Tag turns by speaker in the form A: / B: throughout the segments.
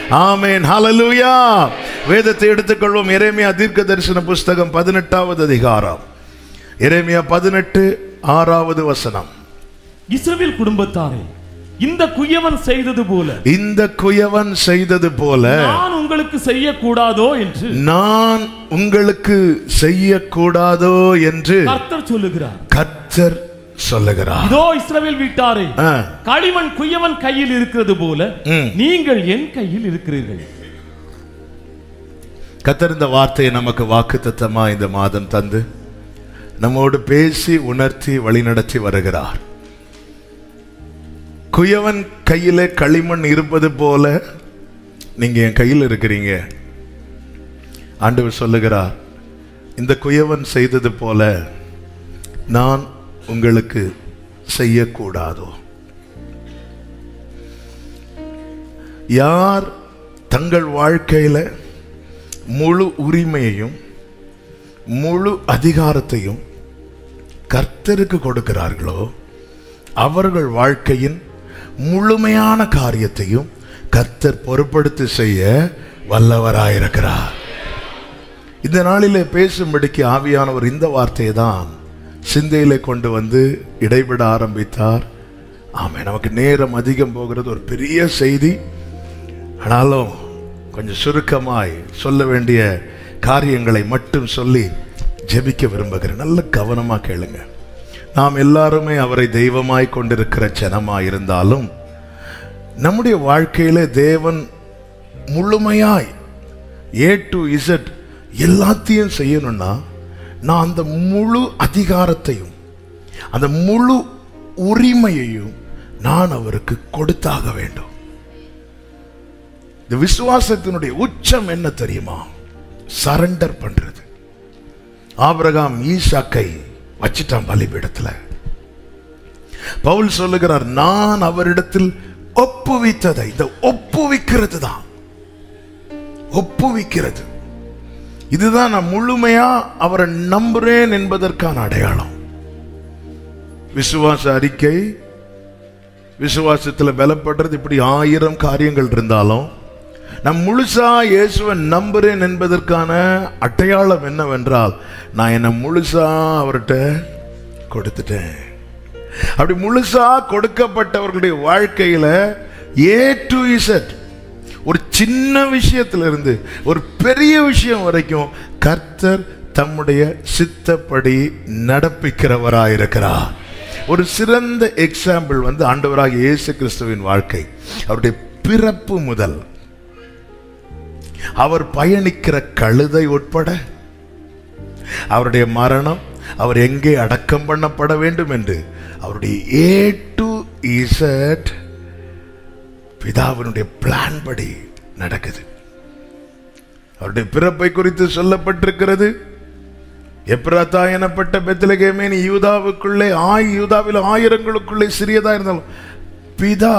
A: ஆமென் ஹalleluya வேதத்தை எடுத்துக்கொள்வோம் எரேமியா தீர்க்க தரிசன புஸ்தகம் பதினெட்டாவது அதிகாரம் எரேமியா பதினெட்டு ஆறாவது வசனம்
B: இஸ்ரவேல் குடும்பத்தாரே இந்த குயவன் செய்தது போல
A: இந்த குயவன் செய்தது போல
B: நான் உங்களுக்கு செய்யக்கூடாதோ என்று
A: நான் உங்களுக்கு செய்யக்கூடாதோ என்று
B: கர்த்தர் சொல்லுகிறார்
A: கர்த்தர் சொல்லுகிறார்
B: இதோ இஸ்ரவேல் வீட்டாரே
A: ஆ,
B: களிமண் குயவன் கையில் இருக்கிறது போல
A: ம்.
B: நீங்கள் என் கையில் இருக்கிறீர்கள்
A: கர்த்தர் இந்த வார்த்தையை நமக்கு வாக்குத்தத்தமா இந்த மாதம் தந்து நம்மோடு பேசி உணர்த்தி வழிநடத்தி வருகிறார் குயவன் கையிலே களிமண் இருப்பது போல நீங்க என் கையில் இருக்கிறீங்க ஆண்டவர் சொல்லுகிறார் இந்த குயவன் செய்தது போல நான் உங்களுக்கு செய்யக்கூடாதோ யார் தங்கள் வாழ்க்கையில முழு உரிமையையும் முழு அதிகாரத்தையும் கர்த்தருக்கு கொடுக்கிறார்களோ அவர்கள் வாழ்க்கையின் முழுமையான காரியத்தையும் கர்த்தர் பொறுப்படுத்தி செய்ய வல்லவராயிருக்கிறார் இந்த நாளிலே பேசும்படிக்கு ஆவியானவர் இந்த வார்த்தையை தான் சிந்தையிலே கொண்டு வந்து இடைவிட ஆரம்பித்தார் ஆமே நமக்கு நேரம் அதிகம் போகிறது ஒரு பெரிய செய்தி ஆனாலும் கொஞ்சம் சுருக்கமாய் சொல்ல வேண்டிய காரியங்களை மட்டும் சொல்லி ஜெபிக்க விரும்புகிறேன் நல்ல கவனமா கேளுங்க நாம் எல்லாருமே அவரை தெய்வமாய் கொண்டிருக்கிற ஜனமாய் இருந்தாலும் நம்முடைய வாழ்க்கையில தேவன் முழுமையாய் ஏ டு இசட் எல்லாத்தையும் செய்யணும்னா நான் அந்த முழு அதிகாரத்தையும் அந்த முழு உரிமையையும் நான் அவருக்கு கொடுத்தாக வேண்டும் இந்த விசுவாசத்தினுடைய உச்சம் என்ன தெரியுமா சரண்டர் பண்றது ஆபிரகாம் ஈசாக்கை வச்சிட்டான் பலிபீடத்துல பவுல் சொல்லுகிறார் நான் அவரிடத்தில் ஒப்புவித்ததை இந்த ஒப்புவிக்கிறது தான் ஒப்புவிக்கிறது இதுதான் நான் முழுமையா அவரை நம்புறேன் என்பதற்கான அடையாளம் விசுவாச அறிக்கை விசுவாசத்துல பலப்படுறது இப்படி ஆயிரம் காரியங்கள் இருந்தாலும் நான் முழுசா இயேசுவை நம்புறேன் என்பதற்கான அடையாளம் என்னவென்றால் நான் என்ன முழுசா அவர்கிட்ட கொடுத்துட்டேன் அப்படி முழுசா கொடுக்கப்பட்டவர்களுடைய வாழ்க்கையில ஏ டு இசட் ஒரு சின்ன விஷயத்துல இருந்து ஒரு பெரிய விஷயம் வரைக்கும் கர்த்தர் தம்முடைய சித்தப்படி நடப்பிக்கிறவராயிருக்கிறார் ஒரு சிறந்த எக்ஸாம்பிள் வந்து ஆண்டவராக இயேசு கிறிஸ்துவின் வாழ்க்கை அவருடைய பிறப்பு முதல் அவர் பயணிக்கிற கழுதை உட்பட அவருடைய மரணம் அவர் எங்கே அடக்கம் பண்ணப்பட வேண்டும் என்று அவருடைய ஏ டு இசட் பிதாவினுடைய பிளான் படி நடக்குது அவருடைய பிறப்பை குறித்து சொல்லப்பட்டிருக்கிறது எப்ராத்தா எனப்பட்ட பெத்லகேமே நீ யூதாவுக்குள்ளே ஆய் யூதாவில் ஆயிரங்களுக்குள்ளே சிறியதா இருந்தாலும் பிதா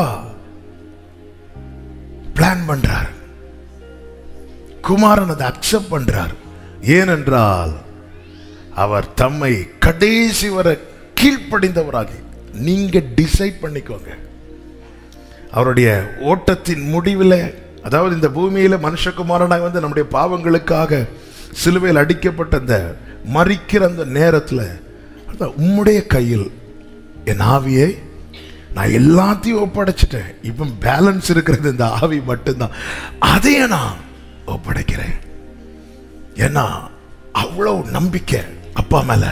A: பிளான் பண்றார் குமாரன் அதை அக்செப்ட் பண்றார் ஏனென்றால் அவர் தம்மை கடைசி வரை கீழ்ப்படிந்தவராகி நீங்க டிசைட் பண்ணிக்கோங்க அவருடைய ஓட்டத்தின் முடிவில் அதாவது இந்த பூமியில மனுஷகுமாரனாய் வந்து நம்முடைய பாவங்களுக்காக சிலுவையில் அடிக்கப்பட்ட அந்த மறிக்கிற அந்த நேரத்தில் அதான் உம்முடைய கையில் என் ஆவியை நான் எல்லாத்தையும் ஒப்படைச்சிட்டேன் இப்போ பேலன்ஸ் இருக்கிறது இந்த ஆவி மட்டும்தான் அதையே நான் ஒப்படைக்கிறேன் ஏன்னா அவ்வளவு நம்பிக்கை அப்பா மேல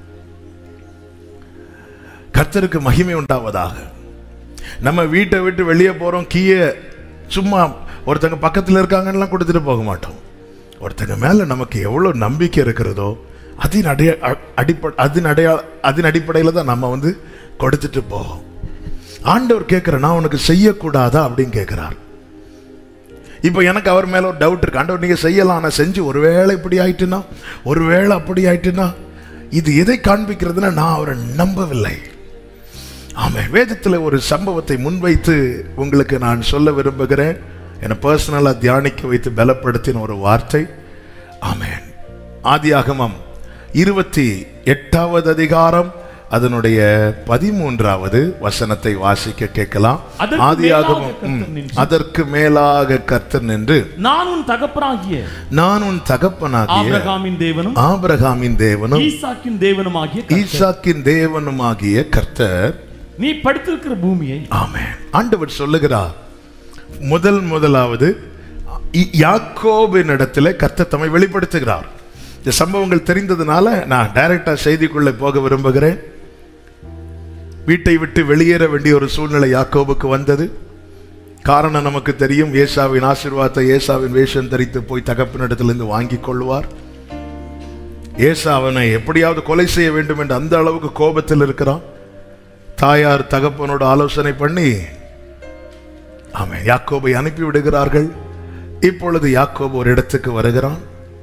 A: கர்த்தருக்கு மகிமை உண்டாவதாக நம்ம வீட்டை விட்டு வெளியே போறோம் கீழே சும்மா ஒருத்தங்க பக்கத்தில் இருக்காங்கலாம் கொடுத்துட்டு போக மாட்டோம் ஒருத்தங்க மேல நமக்கு எவ்வளவு நம்பிக்கை இருக்கிறதோ அதன் அடைய அடிப்படை அதன் அடையா அதன் அடிப்படையில் தான் நம்ம வந்து கொடுத்துட்டு போவோம் ஆண்டவர் கேட்கிற நான் உனக்கு செய்யக்கூடாதா அப்படின்னு கேட்கிறார் இப்போ எனக்கு அவர் மேல ஒரு டவுட் இருக்கு ஆண்டவர் நீங்க செய்யலாம் நான் செஞ்சு ஒருவேளை இப்படி ஆயிட்டுனா ஒருவேளை அப்படி ஆயிட்டுனா இது எதை காண்பிக்கிறதுனா நான் அவரை நம்பவில்லை ஆமா வேதத்தில் ஒரு சம்பவத்தை முன்வைத்து உங்களுக்கு நான் சொல்ல விரும்புகிறேன் என்னை பர்சனலாக தியானிக்க வைத்து பலப்படுத்தின ஒரு வார்த்தை ஆமேன் ஆதியாகமம் இருபத்தி எட்டாவது அதிகாரம் அதனுடைய பதிமூன்றாவது வசனத்தை வாசிக்க கேட்கலாம்
B: அதற்கு
A: ஆதியாகமம்
B: மேலாக கர்த்தர்
A: ம்,
B: நின்று.
A: அதற்கு மேலாக கர்த்தர் நின்று
B: நான் உன் தகப்பனாகிய
A: நான் உன் தகப்பனாகிய
B: ஆபிரகாமின் தேவனும்
A: ஆபிரகாமின் தேவனும்
B: ஈசாக்கின் தேவனுமாகிய கர்த்தர்.
A: ஈசாக்கின் தேவனுமாகிய கர்த்தர்
B: நீ படுத்திருக்கிற பூமியை
A: ஆமென் ஆண்டவர் சொல்லுகிறார் முதல் முதலாவது இ- யாக்கோபின் இடத்துல கர்த்தர் தம்மை வெளிப்படுத்துகிறார் இந்த சம்பவங்கள் தெரிந்ததுனால நான் டைரக்டா செய்திக்குள்ள போக விரும்புகிறேன் வீட்டை விட்டு வெளியேற வேண்டிய ஒரு சூழ்நிலை யாக்கோபுக்கு வந்தது காரணம் நமக்கு தெரியும் ஏசாவின் ஆசீர்வாதத்தை ஏசாவின் வேஷம் தரித்து போய் தகப்பனிடத்திலிருந்து வாங்கிக் கொள்வார் ஏசா அவனை எப்படியாவது கொலை செய்ய வேண்டும் என்று அந்த அளவுக்கு கோபத்தில் இருக்கிறான் தாயார் தகப்பனோட ஆலோசனை பண்ணி ஆமென் யாக்கோபை அனுப்பி விடுகிறார்கள் இப்பொழுது யாக்கோபு ஒரு இடத்துக்கு வருகிறான்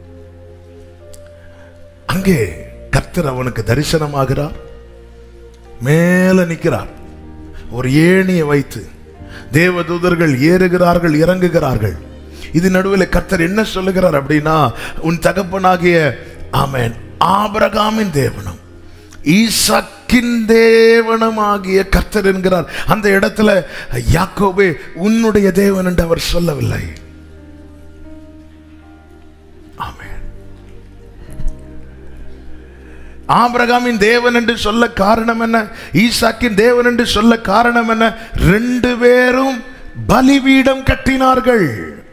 A: அங்கே கர்த்தர் அவனுக்கு தரிசனமாகிறார் மேல நிற்கிறார் ஒரு ஏணியை வைத்து தேவதூதர்கள் ஏறுகிறார்கள் இறங்குகிறார்கள் இது நடுவில் கர்த்தர் என்ன சொல்லுகிறார் அப்படின்னா உன் தகப்பனாகிய ஆமென் ஆபிரகாமின் தேவனும் ஈசாக்கின் தேவனமாகிய கர்த்தர் என்கிறார் அந்த இடத்துல யாக்கோபே உன்னுடைய தேவன் என்று அவர் சொல்லவில்லை ஆமென் ஆபிரகாமின் தேவன் என்று சொல்ல காரணம் என்ன ஈசாக்கின் தேவன் என்று சொல்ல காரணம் என்ன ரெண்டு பேரும் பலிபீடம் கட்டினார்கள்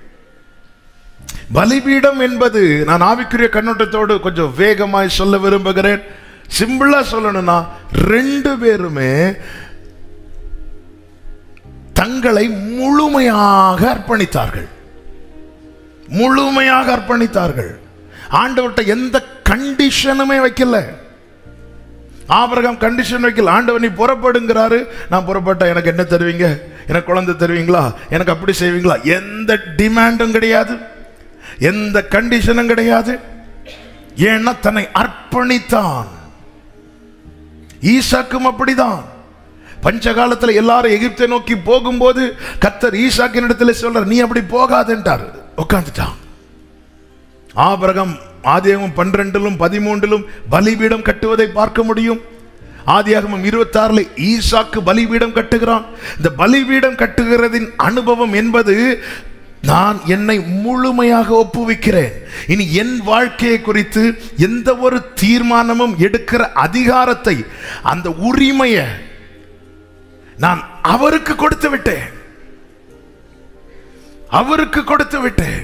A: பலிபீடம் என்பது நான் ஆவிக்குரிய கண்ணோட்டத்தோடு கொஞ்சம் வேகமாய் சொல்ல விரும்புகிறேன் சிம்பிளா சொல்லணும்னா ரெண்டு பேருமே தங்களை முழுமையாக அர்ப்பணித்தார்கள் முழுமையாக அர்ப்பணித்தார்கள் ஆண்டவர்கிட்ட எந்த கண்டிஷனுமே வைக்கல ஆபிரகாம் கண்டிஷன் வைக்கல ஆண்டவர் நீ புறப்படுங்கிறாரு நான் புறப்பட்ட எனக்கு என்ன தருவீங்க எனக்கு குழந்தை தருவீங்களா எனக்கு அப்படி செய்வீங்களா எந்த டிமாண்டும் கிடையாது எந்த கண்டிஷனும் கிடையாது ஏன்னா தன்னை அர்ப்பணித்தான் ஈசாக்கும் அப்படிதான் பஞ்ச காலத்துல எல்லாரும் எகிப்தை நோக்கி போகும்போது கத்தர் ஈசாக்கின் இடத்துல சொல்றார் நீ அப்படி போகாதென்றார் உட்காந்துட்டான் ஆபிரகம் ஆதியாகமம் பன்னிரெண்டிலும் பதிமூன்றிலும் பலிபீடம் கட்டுவதை பார்க்க முடியும் ஆதியாகமம் இருபத்தி ஆறுல ஈசாக்கு பலிபீடம் கட்டுகிறான் இந்த பலிபீடம் கட்டுகிறதின் அனுபவம் என்பது நான் என்னை முழுமையாக ஒப்புவிக்கிறேன் இனி என் வாழ்க்கையை குறித்து எந்த ஒரு தீர்மானமும் எடுக்கிற அதிகாரத்தை அந்த உரிமையை நான் அவருக்கு கொடுத்து விட்டேன் அவருக்கு கொடுத்து விட்டேன்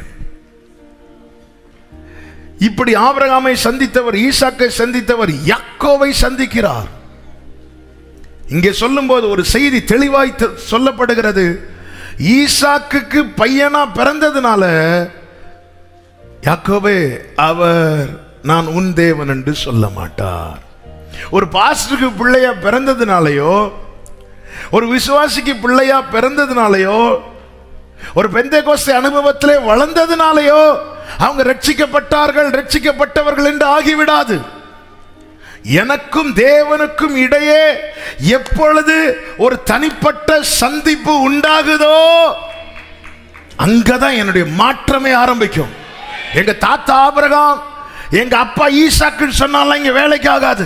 A: இப்படி ஆபிரகாமை சந்தித்தவர் ஈசாக்கை சந்தித்தவர் யாக்கோவை சந்திக்கிறார் இங்கே சொல்லும்போது ஒரு செய்தி தெளிவாய் தெ- சொல்லப்படுகிறது ஈசாக்குக்கு பையனா பிறந்ததுனால யாக்கோபே அவர் நான் உன் தேவன் என்று சொல்ல மாட்டார் ஒரு பாஸ்டருக்கு பிள்ளையா பிறந்ததுனாலயோ ஒரு விசுவாசிக்கு பிள்ளையா பிறந்ததுனாலயோ ஒரு பெந்தைகோஸ்தே அனுபவத்திலே வளர்ந்ததுனாலயோ அவங்க ரட்சிக்கப்பட்டார்கள் ரட்சிக்கப்பட்டவர்கள் என்று ஆகிவிடாது எனக்கும் தேவனுக்கும் இடையே எப்பொழுது ஒரு தனிப்பட்ட சந்திப்பு உண்டாகுதோ அங்கதான் என்னுடைய மாற்றமே ஆரம்பிக்கும் எங்க தாத்தா ஆபிரகாம் எங்க அப்பா ஈசாக்குன்னு சொன்னாலும் இங்க வேலைக்கு ஆகாது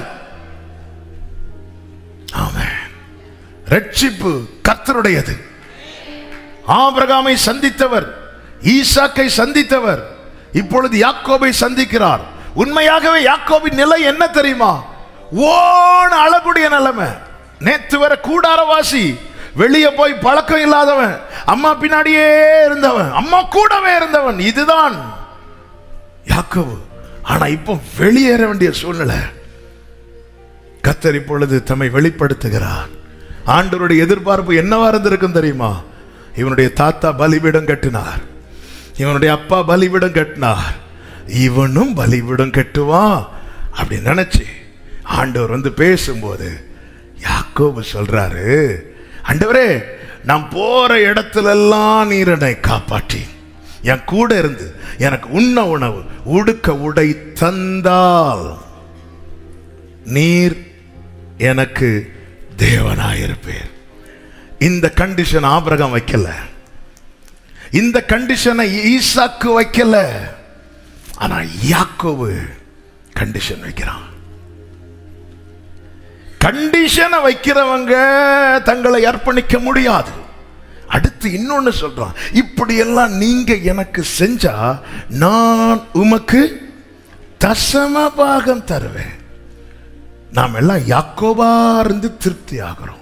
A: ஆமென் ரட்சிப்பு கர்த்தருடையது ஆபிரகாமை சந்தித்தவர் ஈசாக்கை சந்தித்தவர் இப்பொழுது யாக்கோபை சந்திக்கிறார் உண்மையாகவே யாக்கோபின் நிலை என்ன தெரியுமா ஓன அழகுடைய நிலைமை நேத்து வர கூடாரவாசி வெளியே போய் பழக்கம் இல்லாதவன் அம்மா பின்னாடியே இருந்தவன் அம்மா கூடவே இருந்தவன் இதுதான் யாக்கோபு ஆனா இப்போ வெளியேற வேண்டிய சூழ்நிலை கத்தர் இப்பொழுது தம்மை வெளிப்படுத்துகிறார் ஆண்டவருடைய எதிர்பார்ப்பு என்னவா இருந்திருக்கும் தெரியுமா இவனுடைய தாத்தா பலிபீடம் கட்டினார் இவனுடைய அப்பா பலிபீடம் கட்டினார் இவனும் பலிபீடம் கட்டுவான் அப்படி நினைச்சு ஆண்டவர் வந்து பேசும்போது யாக்கோபு சொல்றாரு ஆண்டவரே நான் போற இடத்துல எல்லாம் நீர் என்னை காப்பாற்றி என் கூட இருந்து எனக்கு உண்ண உணவு உடுக்க உடை தந்தால் நீர் எனக்கு தேவனாயிருப்பேர் இந்த கண்டிஷன் ஆபிரகம் வைக்கல இந்த கண்டிஷனை ஈசாக்கு வைக்கல ஆனா யாக்கோவு கண்டிஷன் வைக்கிறான் கண்டிஷனை வைக்கிறவங்க தங்களை அர்ப்பணிக்க முடியாது அடுத்து இன்னொன்னு சொல்றான் இப்படி எல்லாம் நீங்க எனக்கு செஞ்சா நான் உமக்கு தசம பாகம் தருவேன் நாம் எல்லாம் யாக்கோபா இருந்து திருப்தி ஆகிறோம்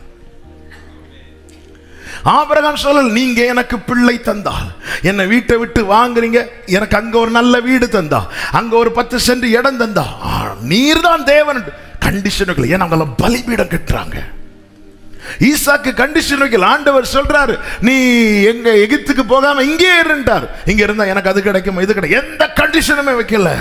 A: ஆபிரகாம் சொல்லல் நீங்க எனக்கு பிள்ளை தந்தால் என்னை வீட்டை விட்டு வாங்குறீங்க எனக்கு அங்க ஒரு நல்ல வீடு தந்தா அங்க ஒரு பத்து சென்ட் இடம் தந்தா நீர் தான் தேவன் கண்டிஷனுகள் ஏன்னா அவங்கள பலிபீடம் கட்டுறாங்க ஈசாக்கு கண்டிஷன் வைக்கல ஆண்டவர் சொல்றாரு நீ எங்க எகிப்துக்கு போகாம இங்கே இருந்தார் இங்க இருந்தா எனக்கு அது கிடைக்கும் இது கிடைக்கும் எந்த கண்டிஷனுமே வைக்கல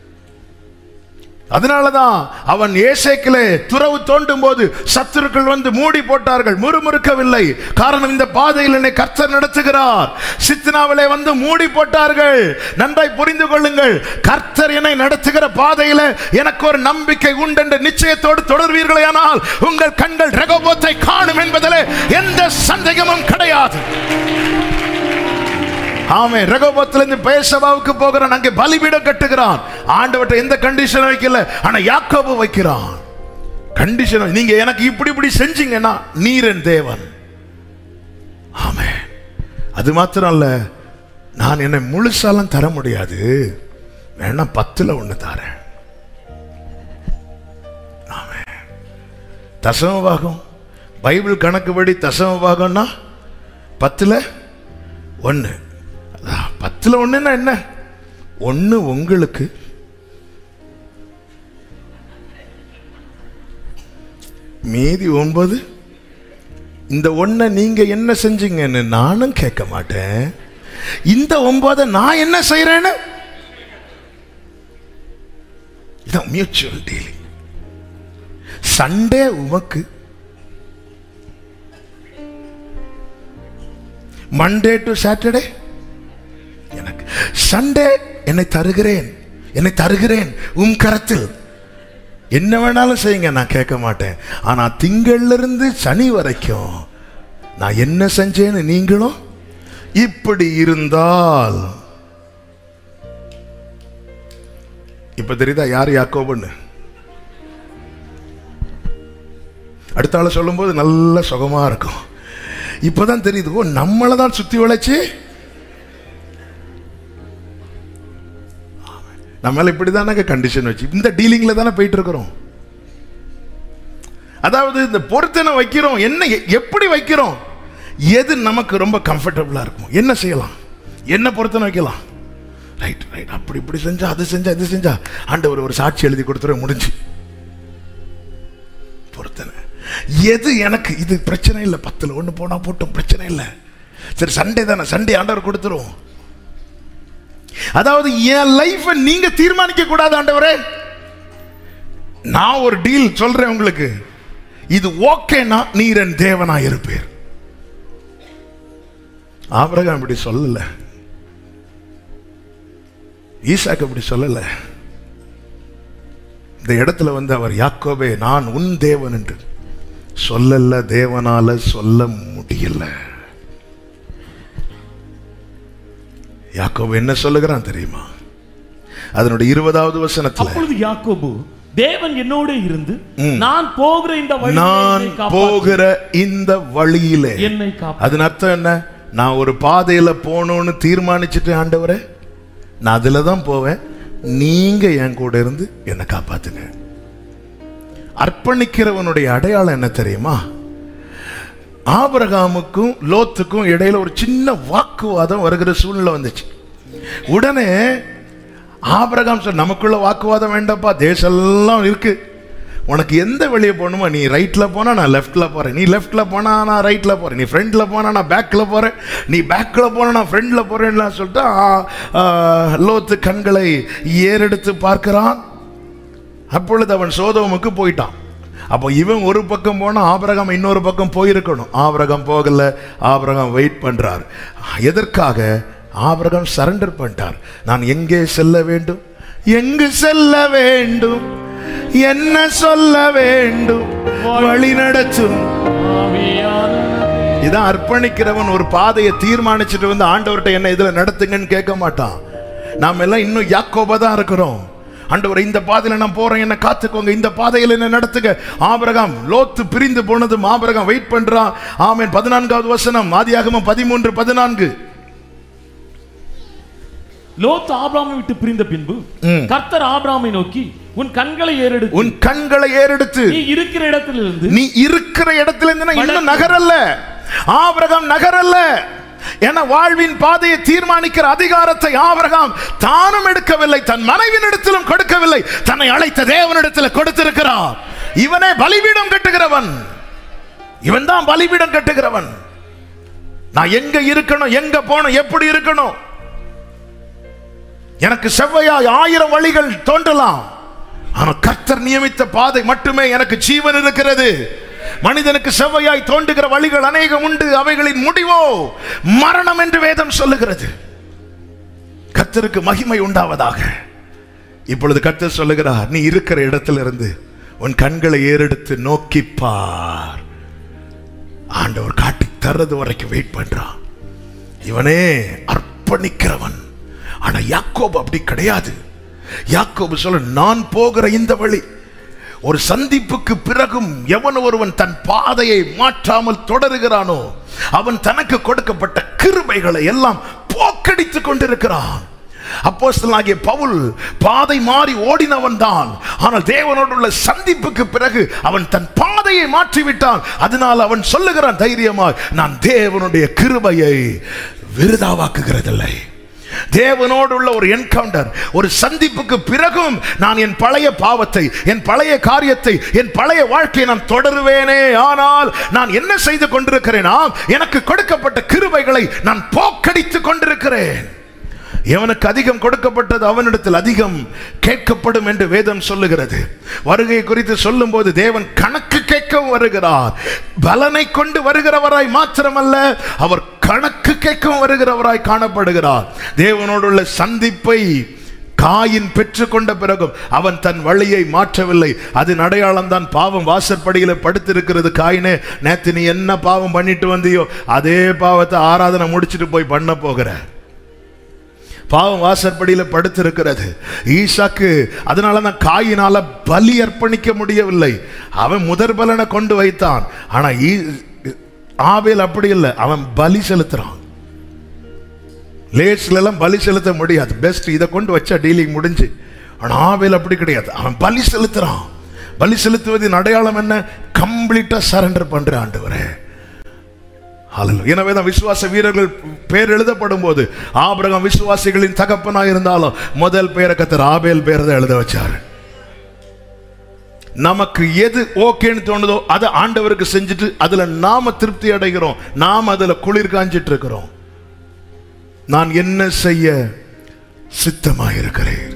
A: அதனாலதான் அவன் ஏசேக்கிலே துறவு தோண்டும் போது சத்துருக்கள் வந்து மூடி போட்டார்கள் முறுமுறுக்கவில்லை காரணம் இந்த பாதையில் என்னை கர்த்தர் நடத்துகிறார் சித்னாவிலே வந்து மூடி போட்டார்கள் நன்றாய் புரிந்து கொள்ளுங்கள் கர்த்தர் என்னை நடத்துகிற பாதையில எனக்கு ஒரு நம்பிக்கை உண்டு என்ற நிச்சயத்தோடு தொடர்வீர்களேயானால் உங்கள் கண்கள் ரெகோபோத்தை காணும் என்பதில் எந்த சந்தேகமும் கிடையாது ஆமே ரெகோபத்திலிருந்து பேசவாவுக்கு போகிறான் அங்கே பலிபீடம் கட்டுகிறான் ஆண்டவர்ட்ட எந்த கண்டிஷன் வைக்கல ஆனா யாக்கோபு வைக்கிறான் கண்டிஷன் நீங்க எனக்கு இப்படி இப்படி செஞ்சீங்கன்னா நீரன் தேவன் ஆமே அது மாத்திரம் இல்ல நான் என்னை முழுசாலாம் தர முடியாது வேணா பத்துல ஒண்ணு தரேன் ஆமே தசம பாகம் பைபிள் கணக்குப்படி தசம பாகம்னா பத்துல ஒன்று அதான், பத்துல ஒண்ணுன்னா என்ன ஒண்ணு உங்களுக்கு மீதி ஒன்பது இந்த ஒன்றை நீங்க என்ன செஞ்சீங்கன்னு நானும் கேட்க மாட்டேன் இந்த ஒன்பதை நான் என்ன செய்யறேன்னு இதான் மியூச்சுவல் டீலிங் சண்டே உமக்கு மண்டே டு சாட்டர்டே எனக்கு சண்டே என்னை தருகிறேன் என்னை தருகிறேன் உம் கரத்தில் என்ன வேணாலும் செய்யுங்க நான் கேட்க மாட்டேன் ஆனா திங்கள்ல இருந்து சனி வரைக்கும் நான் என்ன செஞ்சேன்னு நீங்களும் இப்படி இருந்தால் இப்ப தெரியுதா யார் யாக்கோபுன்னு அடுத்த ஆளை சொல்லும்போது நல்ல சுகமா இருக்கும் இப்பதான் தெரியுது ஓ நம்மளை தான் சுத்தி வளைச்சு நம்மளால இப்படிதானங்க கண்டிஷன் வச்சு இந்த டீலிங்ல தானே போயிட்டு இருக்கிறோம் அதாவது இந்த பொருத்தனை வைக்கிறோம் என்ன எ- எப்படி வைக்கிறோம் எது நமக்கு ரொம்ப கம்ஃபர்டபுளா இருக்கும் என்ன செய்யலாம் என்ன பொருத்தனை வைக்கலாம் ரைட் ரைட் அப்படி இப்படி செஞ்சா அது செஞ்சா இது செஞ்சா ஆண்டவர் ஒரு சாட்சி எழுதி கொடுத்துரு முடிஞ்சு பொருத்தனை எது எனக்கு இது பிரச்சனை இல்லை பத்துல ஒண்ணு போனா போட்டும் பிரச்சனை இல்லை சரி சண்டே தானே சண்டே ஆண்டவர் கொடுத்துருவோம் அதாவது என் லைஃபை நீங்க தீர்மானிக்க கூடாது ஆண்டவரே நான் ஒரு டீல் சொல்றேன் உங்களுக்கு இது ஓகேனா நீர் என் தேவனா இருப்பீர் ஆபிரகாம் இப்படி சொல்லல ஈசாக்கு அப்படி சொல்லல இந்த இடத்துல வந்து அவர் யாக்கோபே நான் உன் தேவன் என்று சொல்லல தேவனால சொல்ல முடியல யாக்கோபு என்ன சொல்லுகிறான் தெரியுமா அதனுடைய இருபதாவது வசனத்துல
B: அப்பொழுது யாக்கோபு தேவன் என்னோட இருந்து நான் போகிற இந்த வழியிலே
A: நான்
B: என்னை காப்பாற்று.
A: போகிற இந்த வழியிலே
B: என்னை காப்பாற்று.
A: அதன் அர்த்தம் என்ன நான் ஒரு பாதையில போகணும்னு தீர்மானிச்சுட்டு ஆண்டவரே நான் அதுல தான் போவேன் நீங்க என் கூட இருந்து என்னை காப்பாத்துங்க அர்ப்பணிக்கிறவனுடைய அடையாளம் என்ன தெரியுமா ஆபிரகாமுக்கும் லோத்துக்கும் இடையில ஒரு சின்ன வாக்குவாதம் வருகிற சூழ்நிலை வந்துச்சு உடனே ஆபிரகாம் சொல் நமக்குள்ள வாக்குவாதம் வேண்டாப்பா தேசம் எல்லாம் இருக்கு உனக்கு எந்த வெளியே போகணுமோ நீ ரைட்ல போனா நான் லெஃப்ட்ல போறேன் நீ லெஃப்ட்ல போனா நான் ரைட்ல போறேன் நீ ஃப்ரண்ட்ல போனா நான் பேக்ல போறேன் நீ பேக்ல போனா நான் ஃப்ரண்ட்ல போறேன்லாம் சொல்லிட்டு ஆ, ஆ, லோத்து கண்களை ஏறெடுத்து பார்க்கிறான் அப்பொழுது அவன் சோதோமுக்கு போயிட்டான் அப்போ இவன் ஒரு பக்கம் போனா ஆபிரகாம் இன்னொரு பக்கம் போயிருக்கணும் ஆபிரகாம் போகல ஆபிரகாம் வெயிட் பண்றார் எதற்காக ஆபிரகாம் சரண்டர் பண்ணிட்டார் நான் எங்கே செல்ல வேண்டும் எங்கு செல்ல வேண்டும் என்ன சொல்ல வேண்டும் வழி நடத்தும்
B: ஆவியானவரே.
A: இதான் அர்ப்பணிக்கிறவன் ஒரு பாதையை தீர்மானிச்சுட்டு வந்து ஆண்டவர்கிட்ட என்ன இதுல நடத்துங்கன்னு கேட்க மாட்டான் நாம எல்லாம் இன்னும் யாக்கோபா தான் இருக்கிறோம் ஆண்டவரே இந்த பாதையில நான் போறேன் என்ன காத்துக்கோங்க இந்த பாதையில என்ன நடத்துங்க ஆபிரகாம் லோத்து பிரிந்து போனதும் ஆபிரகாம் வெயிட் பண்றான் ஆமென் பதினான்காவது வசனம் ஆதியாகமம் பதிமூன்று பதினான்கு
B: லோத் ஆபிராமை விட்டு பிரிந்த பின்பு
A: ம்.
B: கர்த்தர் ஆபிராமை நோக்கி உன் கண்களை ஏறெடுத்து
A: உன் கண்களை ஏறெடுத்து
B: நீ இருக்கிற இடத்திலிருந்து
A: நீ இருக்கிற இடத்துல இருந்து நான் இன்னும் நகரல்ல ஆபிரகாம் நகரல்ல என வாழ்வின் பாதையை தீர்மானிக்கிற அதிகாரத்தை ஆபிரகாம் தானும் எடுக்கவில்லை தன் மனைவியின் இடத்திலும் கொடுக்கவில்லை தன்னை அழைத்த தேவனிடத்தில் கொடுத்திருக்கிறான் இவனே பலிபீடம் கட்டுகிறவன் இவன் தான் பலிபீடம் கட்டுகிறவன் நான் எங்க இருக்கணும் எங்க போகணும் எப்படி இருக்கணும் எனக்கு செவ்வையாய் ஆயிரம் வழிகள் தோன்றலாம் ஆனால் கர்த்தர் நியமித்த பாதை மட்டுமே எனக்கு ஜீவன் இருக்கிறது மனிதனுக்கு செவ்வையாய் தோன்றுகிற வழிகள் அநேகம் உண்டு அவைகளின் முடிவோ மரணம் என்று வேதம் சொல்லுகிறது கர்த்தருக்கு மகிமை உண்டாவதாக இப்பொழுது கர்த்தர் சொல்லுகிறார் நீ இருக்கிற இடத்திலிருந்து உன் கண்களை ஏறெடுத்து நோக்கி பார் ஆண்டவர் காட்டி தர்றது வரைக்கும் வெயிட் பண்றான் இவனே அர்ப்பணிக்கிறவன் ஆனா யாக்கோபு அப்படி கிடையாது யாக்கோபு சொல்ல நான் போகிற இந்த வழி ஒரு சந்திப்புக்கு பிறகும் எவன் ஒருவன் தன் பாதையை மாற்றாமல் தொடருகிறானோ அவன் தனக்கு கொடுக்கப்பட்ட கிருபைகளை எல்லாம் போக்கடித்துக் கொண்டிருக்கிறான் அப்போஸ்தலனாகிய பவுல் பாதை மாறி ஓடினவன் தான் ஆனால் தேவனோடு உள்ள சந்திப்புக்கு பிறகு அவன் தன் பாதையை மாற்றிவிட்டான் அதனால் அவன் சொல்லுகிறான் தைரியமாய் நான் தேவனுடைய கிருபையை விருதாவாக்குகிறதில்லை தேவனோடு உள்ள ஒரு என்கவுண்டர் ஒரு சந்திப்புக்கு பிறகும் நான் என் பழைய பாவத்தை என் பழைய காரியத்தை என் பழைய வாழ்க்கையை நான் தொடருவேனே ஆனால் நான் என்ன செய்து கொண்டிருக்கிறேனா எனக்கு கொடுக்கப்பட்ட கிருபைகளை நான் போக்கடித்துக் கொண்டிருக்கிறேன் எவனுக்கு அதிகம் கொடுக்கப்பட்டது அவனிடத்தில் அதிகம் கேட்கப்படும் என்று வேதம் சொல்லுகிறது வருகை குறித்து சொல்லும்போது தேவன் கணக்கு கேட்க வருகிறார் பலனை கொண்டு வருகிறவராய் மாத்திரமல்ல அவர் கணக்கு கேட்க வருகிறவராய் காணப்படுகிறார் தேவனோடுள்ள சந்திப்பை காயின் பெற்றுக்கொண்ட பிறகும் அவன் தன் வழியை மாற்றவில்லை அதன் அடையாளம் தான் பாவம் வாசற்படியில படுத்திருக்கிறது காயினே நேத்து நீ என்ன பாவம் பண்ணிட்டு வந்தியோ அதே பாவத்தை ஆராதனை முடிச்சிட்டு போய் பண்ண போகிற பாவம் வாசற்படியில படுத்திருக்கிறது ஈசாக்கு அதனால தான் காயினால பலி அர்ப்பணிக்க முடியவில்லை அவன் முதற் பலனை கொண்டு வைத்தான் ஆனா ஈ- ஆபேல் அப்படி இல்லை அவன் பலி செலுத்துறான் லேட்ஸ்ல எல்லாம் பலி செலுத்த முடியாது பெஸ்ட் இதை கொண்டு வச்சா டீலிங் முடிஞ்சு ஆனா ஆபேல் அப்படி கிடையாது அவன் பலி செலுத்துறான் பலி செலுத்துவதின் அடையாளம் என்ன கம்ப்ளீட்டா சரண்டர் பண்ற ஆண்டவரே ஹalleluya. எனவே தான் விசுவாச வீரர்கள் பேர் எழுதப்படும் போது ஆபிரகாம் விசுவாசிகளின் தகப்பனாக இருந்தாலும் முதல் பேரை கத்தர் ஆபேல் பேரை தான் எழுத வச்சாரு நமக்கு எது ஓகேன்னு தோணுதோ அதை ஆண்டவருக்கு செஞ்சுட்டு அதுல நாம திருப்தி அடைகிறோம் நாம் அதுல குளிர் காஞ்சிட்டு இருக்கிறோம் நான் என்ன செய்ய சித்தமாயிருக்கிறேன்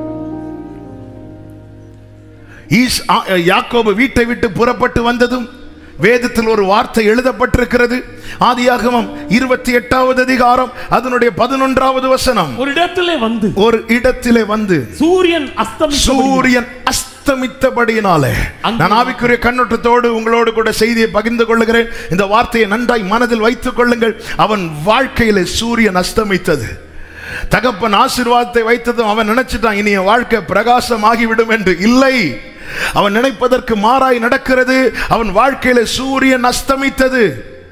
A: ஈஸ்- ஆ- யாக்கோபு வீட்டை விட்டு புறப்பட்டு வந்ததும் வேதத்தில் ஒரு வார்த்தை எழுதப்பட்டிருக்கிறது ஆதியாகமம் இருபத்தி எட்டாவது அதிகாரம் அதனுடைய பதினொன்றாவது வசனம்
B: ஒரு இடத்திலே வந்து
A: ஒரு இடத்திலே வந்து
B: சூரியன் அஸ்தமித்த
A: சூரியன் அஸ்தமித்தபடியினாலே
B: அங்கே-
A: நான் ஆவிக்குரிய கண்ணோட்டத்தோடு உங்களோடு கூட செய்தியை பகிர்ந்து கொள்ளுகிறேன் இந்த வார்த்தையை நன்றாய் மனதில் வைத்துக் கொள்ளுங்கள் அவன் வாழ்க்கையிலே சூரியன் அஸ்தமித்தது தகப்பன் ஆசீர்வாதத்தை வைத்ததும் அவன் நினைச்சிட்டான் இனி என் வாழ்க்கை பிரகாசமாகிவிடும் என்று இல்லை அவன் நினைப்பதற்கு மாறாய் நடக்கிறது அவன் வாழ்க்கையில சூரியன் அஸ்தமித்தது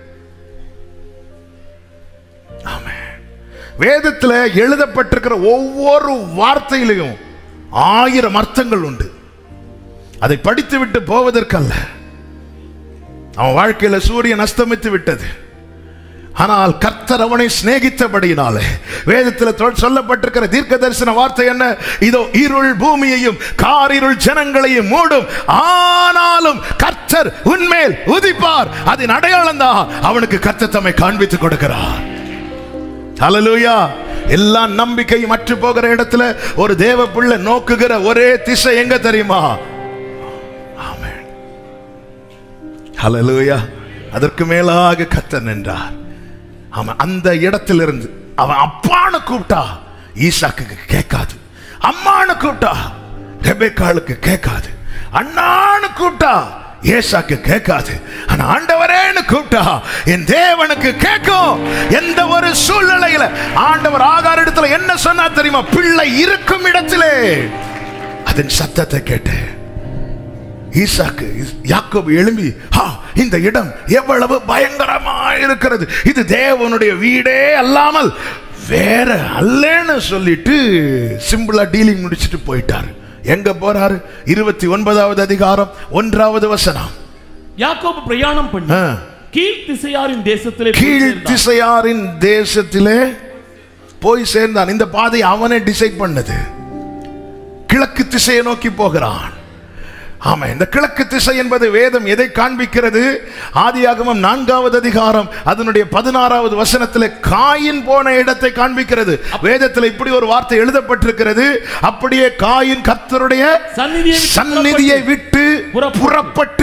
A: ஆமென். வேதத்துல எழுதப்பட்டிருக்கிற ஒவ்வொரு வார்த்தையிலையும் ஆயிரம் அர்த்தங்கள் உண்டு அதை படித்துவிட்டு போவதற்கல்ல அவன் வாழ்க்கையில சூரியன் அஸ்தமித்து விட்டது ஆனால் கர்த்தர் அவனை சிநேகித்தபடியினாலே வேதத்தில் தொ- சொல்லப்பட்டிருக்கிற தீர்க்க தரிசன வார்த்தை என்ன இதோ இருள் பூமியையும் காரிருள் ஜனங்களையும் மூடும் ஆனாலும் கர்த்தர் உன்மேல் உதிப்பார் அதன் அடையாளம் தான் அவனுக்கு கர்த்தர் தம்மை காண்பித்துக் கொடுக்கிறார் ஹalleluya எல்லா நம்பிக்கையும் அற்று போகிற இடத்துல ஒரு தேவ பிள்ளை நோக்குகிற ஒரே திசை எங்க தெரியுமா ஆமென் ஹalleluya அதற்கு மேலாக கர்த்தர் நின்றார் அவன் அந்த இடத்திலிருந்து அவன் அப்பான்னு கூப்பிட்டா ஈசாக்குக்கு கேட்காது அம்மான்னு கூப்பிட்டா ரெபேக்காளுக்கு கேட்காது அண்ணான்னு கூப்பிட்டா ஏசாக்கு கேட்காது ஆனா ஆண்டவரேன்னு கூப்பிட்டா என் தேவனுக்கு கேட்கும் எந்த ஒரு சூழ்நிலையில ஆண்டவர் ஆகார இடத்துல என்ன சொன்னா தெரியுமா பிள்ளை இருக்கும் இடத்திலே அதன் சத்தத்தை கேட்டு ஈசாக்கு இஸ்- யாக்கோபு எழும்பி "ஆ, இந்த இடம் எவ்வளவு பயங்கரமா இருக்கிறது இது தேவனுடைய வீடே அல்லாமல் வேற அல்லன்னு சொல்லிட்டு சிம்பிளா டீலிங் முடிச்சிட்டு போயிட்டாரு எங்க போறாரு இருபத்தி ஒன்பதாவது அதிகாரம் ஒன்றாவது வசனம்
B: யாக்கோபு பிரயாணம் பண்ணி
A: ஆ.
B: கீழ் திசையாரின் தேசத்திலே போய்
A: கீழ்
B: சேர்ந்தான்.
A: திசையாரின் தேசத்திலே போய் சேர்ந்தான் இந்த பாதை அவனே டிசைட் பண்ணது கிழக்கு திசையை நோக்கி போகிறான் ஆமா இந்த கிழக்கு திசை என்பது வேதம் எதை காண்பிக்கிறது ஆதியாகமம் நான்காவது அதிகாரம் அதனுடைய பதினாறாவது வசனத்திலே காயின் போன இடத்தை காண்பிக்கிறது வேதத்தில் இப்படி ஒரு வார்த்தை எழுதப்பட்டிருக்கிறது அப்படியே காயின் கர்த்தருடைய
B: சந்நிதியை விட்டு
A: சந்நிதியை விட்டு
B: புறப்பட்டு.
A: புறப்பட்டு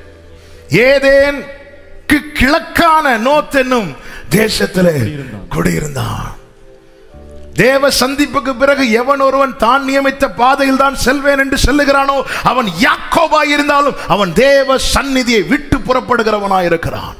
A: ஏதேன்க்கு கிழக்கான நோத் என்னும் தேசத்திலே குடியிருந்தான் தேவ சந்திப்புக்கு பிறகு எவன் ஒருவன் தான் நியமித்த பாதையில் தான் செல்வேன் என்று சொல்லுகிறானோ அவன் யாக்கோபாய் இருந்தாலும் அவன் தேவ சந்நிதியை விட்டு புறப்படுகிறவனாய் இருக்கிறான்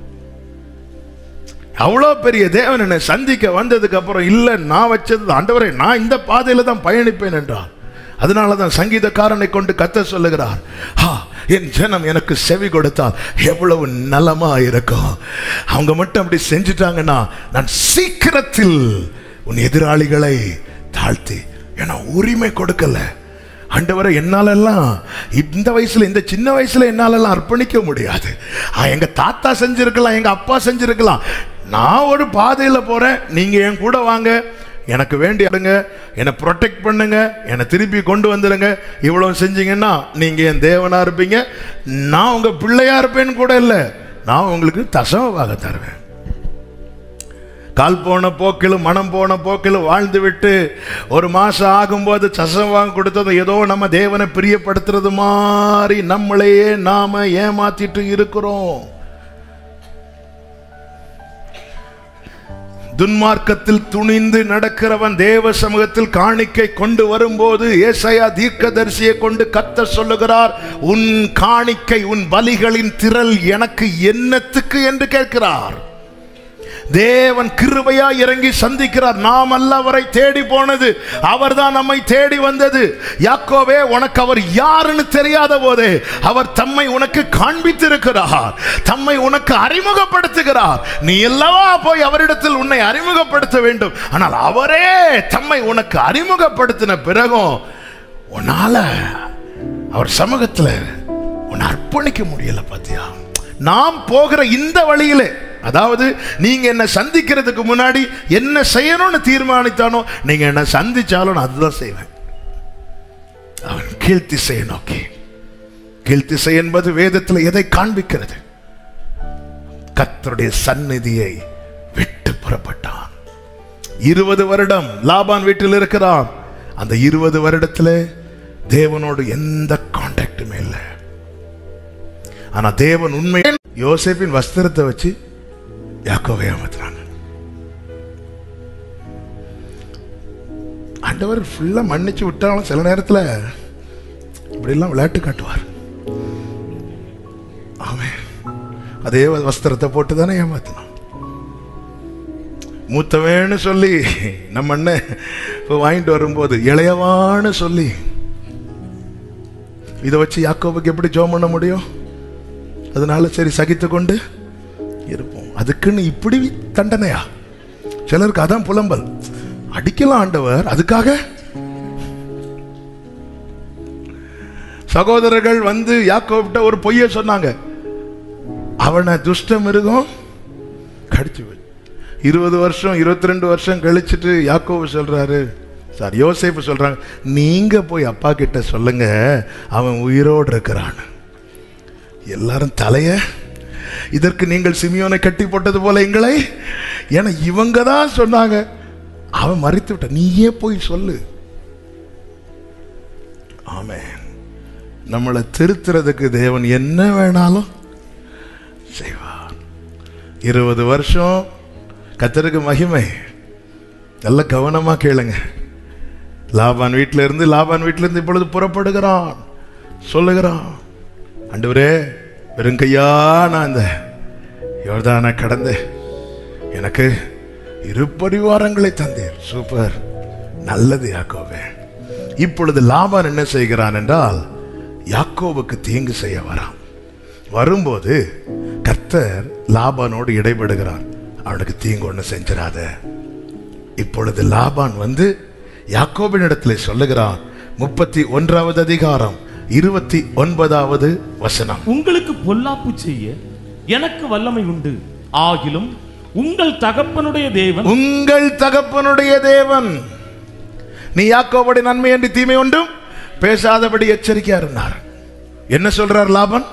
A: அவ்வளோ பெரிய தேவன் என்னை சந்திக்க வந்ததுக்கு அப்புறம் இல்லை நான் வச்சது ஆண்டவரே நான் இந்த பாதையில தான் பயணிப்பேன் என்றார் அதனால தான் சங்கீதக்காரனை கொண்டு கத்த சொல்லுகிறார் ஹா என் ஜனம் எனக்கு செவி கொடுத்தால் எவ்வளவு நலமா இருக்கும் அவங்க மட்டும் அப்படி செஞ்சுட்டாங்கன்னா நான் சீக்கிரத்தில் உன் எதிராளிகளை தாழ்த்தி ஏன்னா உரிமை கொடுக்கல ஆண்டவரை என்னாலெல்லாம் இந்த வயசுல இந்த சின்ன வயசுல என்னாலெல்லாம் அர்ப்பணிக்க முடியாது ஆ, எங்க தாத்தா செஞ்சிருக்கலாம் எங்க அப்பா செஞ்சிருக்கலாம் நான் ஒரு பாதையில போறேன் நீங்க என் கூட வாங்க எனக்கு வேண்டி அடுங்க என்னை ப்ரொடெக்ட் பண்ணுங்க என்னை திருப்பி கொண்டு வந்துடுங்க இவ்வளவு செஞ்சீங்கன்னா நீங்க என் தேவனா இருப்பீங்க நான் உங்க பிள்ளையா இருப்பேன்னு கூட இல்லை நான் உங்களுக்கு தசமமாக தருவேன் கால் போன போக்கிலும் மனம் போன போக்கிலும் வாழ்ந்து விட்டு ஒரு மாசம் ஆகும்போது சசம் வாங்க கொடுத்தது ஏதோ நம்ம தேவனை பிரியப்படுத்துறது மாதிரி நம்மளையே நாம ஏமாத்திட்டு இருக்கிறோம் துன்மார்க்கத்தில் துணிந்து நடக்கிறவன் தேவ சமூகத்தில் காணிக்கை கொண்டு வரும்போது ஏசாயா தீர்க்கதரிசியை கொண்டு கத்த சொல்லுகிறார் உன் காணிக்கை உன் பலிகளின் திரள் எனக்கு என்னத்துக்கு என்று கேட்கிறார் தேவன் கிருபையா இறங்கி சந்திக்கிறார் நாம் அல்ல அவரை தேடி போனது அவர்தான் நம்மை தேடி வந்தது யாக்கோவே உனக்கு அவர் யாருன்னு தெரியாத போதே அவர் தம்மை உனக்கு காண்பித்திருக்கிறார் தம்மை உனக்கு அறிமுகப்படுத்துகிறார் நீ அல்லவா போய் அவரிடத்தில் உன்னை அறிமுகப்படுத்த வேண்டும் ஆனால் அவரே தம்மை உனக்கு அறிமுகப்படுத்தின பிறகும் உன்னால அவர் சமூகத்துல உன்னை அர்ப்பணிக்க முடியல பாத்தியா நாம் போகிற இந்த வழியிலே அதாவது நீங்க என்ன சந்திக்கிறதுக்கு முன்னாடி என்ன செய்யணும்னு தீர்மானித்தானோ நீங்க என்ன சந்திச்சாலும் நான் அதுதான் செய்வேன் அவன் கீழ்த்திசையை நோக்கி கீழ்த்திசை என்பது வேதத்தில் எதை காண்பிக்கிறது கர்த்தருடைய சந்நிதியை விட்டு புறப்பட்டான் இருபது வருடம் லாபான் வீட்டில் இருக்கிறான் அந்த இருபது வருடத்துல தேவனோடு எந்த கான்டாக்டுமே இல்லை ஆனா தேவன் உண்மை யோசேப்பின் வஸ்திரத்தை வச்சு யாக்கோவை ஏமாத்துறாங்க ஆண்டவர் ஃபுல்லா மன்னிச்சு விட்டாலும் சில நேரத்துல இப்படிலாம் விளையாட்டு காட்டுவார் ஆமென் அதே வஸ்திரத்தை போட்டு தானே ஏமாத்தினான் மூத்தவேன்னு சொல்லி நம்ம அண்ணன் இப்போ வாங்கிட்டு வரும்போது இளையவான்னு சொல்லி இதை வச்சு யாக்கோபுக்கு எப்படி ஜோம் பண்ண முடியும் அதனால சரி சகித்து கொண்டு இருப்போம் அதுக்குன்னு இப்படி தண்டனையா சிலருக்கு அதான் புலம்பல் அடிக்கலாம் ஆண்டவர் அதுக்காக சகோதரர்கள் வந்து யாக்கோபிட்ட ஒரு பொய்ய சொன்னாங்க அவனை துஷ்ட மிருகம் கடிச்சு போச்சு. இருபது வருஷம் இருபத்தி ரெண்டு வருஷம் கழிச்சிட்டு யாக்கோபு சொல்றாரு சார் யோசேப்பு சொல்றாங்க நீங்க போய் அப்பா கிட்ட சொல்லுங்க அவன் உயிரோடு இருக்கிறான் எல்லாரும் தலைய இதற்கு நீங்கள் சிமியோனை கட்டி போட்டது போல எங்களை ஏன்னா இவங்க தான் சொன்னாங்க அவன் மறித்து விட்ட நீயே போய் சொல்லு ஆமென் நம்மளை திருத்துறதுக்கு தேவன் என்ன வேணாலும் செய்வார் இருபது வருஷம் கத்தருக்கு மகிமை நல்ல கவனமா கேளுங்க லாபான் வீட்டில இருந்து லாபான் வீட்டில இருந்து இப்பொழுது புறப்படுகிறான் சொல்லுகிறான் ஆண்டவரே வெறுங்கையா நான் இந்த யோர்தானை கடந்து எனக்கு இரு பரிவாரங்களை தந்தீர் சூப்பர் நல்லது யாக்கோவே இப்பொழுது லாபான் என்ன செய்கிறான் என்றால் யாக்கோபுக்கு தீங்கு செய்ய வரான் வரும்போது கர்த்தர் லாபானோடு இடைபடுகிறார் அவனுக்கு தீங்கு ஒண்ணு செஞ்சிடாத இப்பொழுது லாபான் வந்து யாக்கோபினிடத்தில் சொல்லுகிறான் முப்பத்தி ஒன்றாவது அதிகாரம் இருபத்தி ஒன்பதாவது வசனம்
B: உங்களுக்கு பொல்லாப்பு செய்ய எனக்கு வல்லமை உண்டு ஆகிலும் உங்கள் தகப்பனுடைய தேவன்
A: உங்கள் தகப்பனுடைய தேவன் நீ யாக்கோபுடைய நன்மை என்று தீமை ஒன்றும் பேசாதபடி எச்சரிக்கையா இருந்தார் என்ன சொல்றார் லாபன்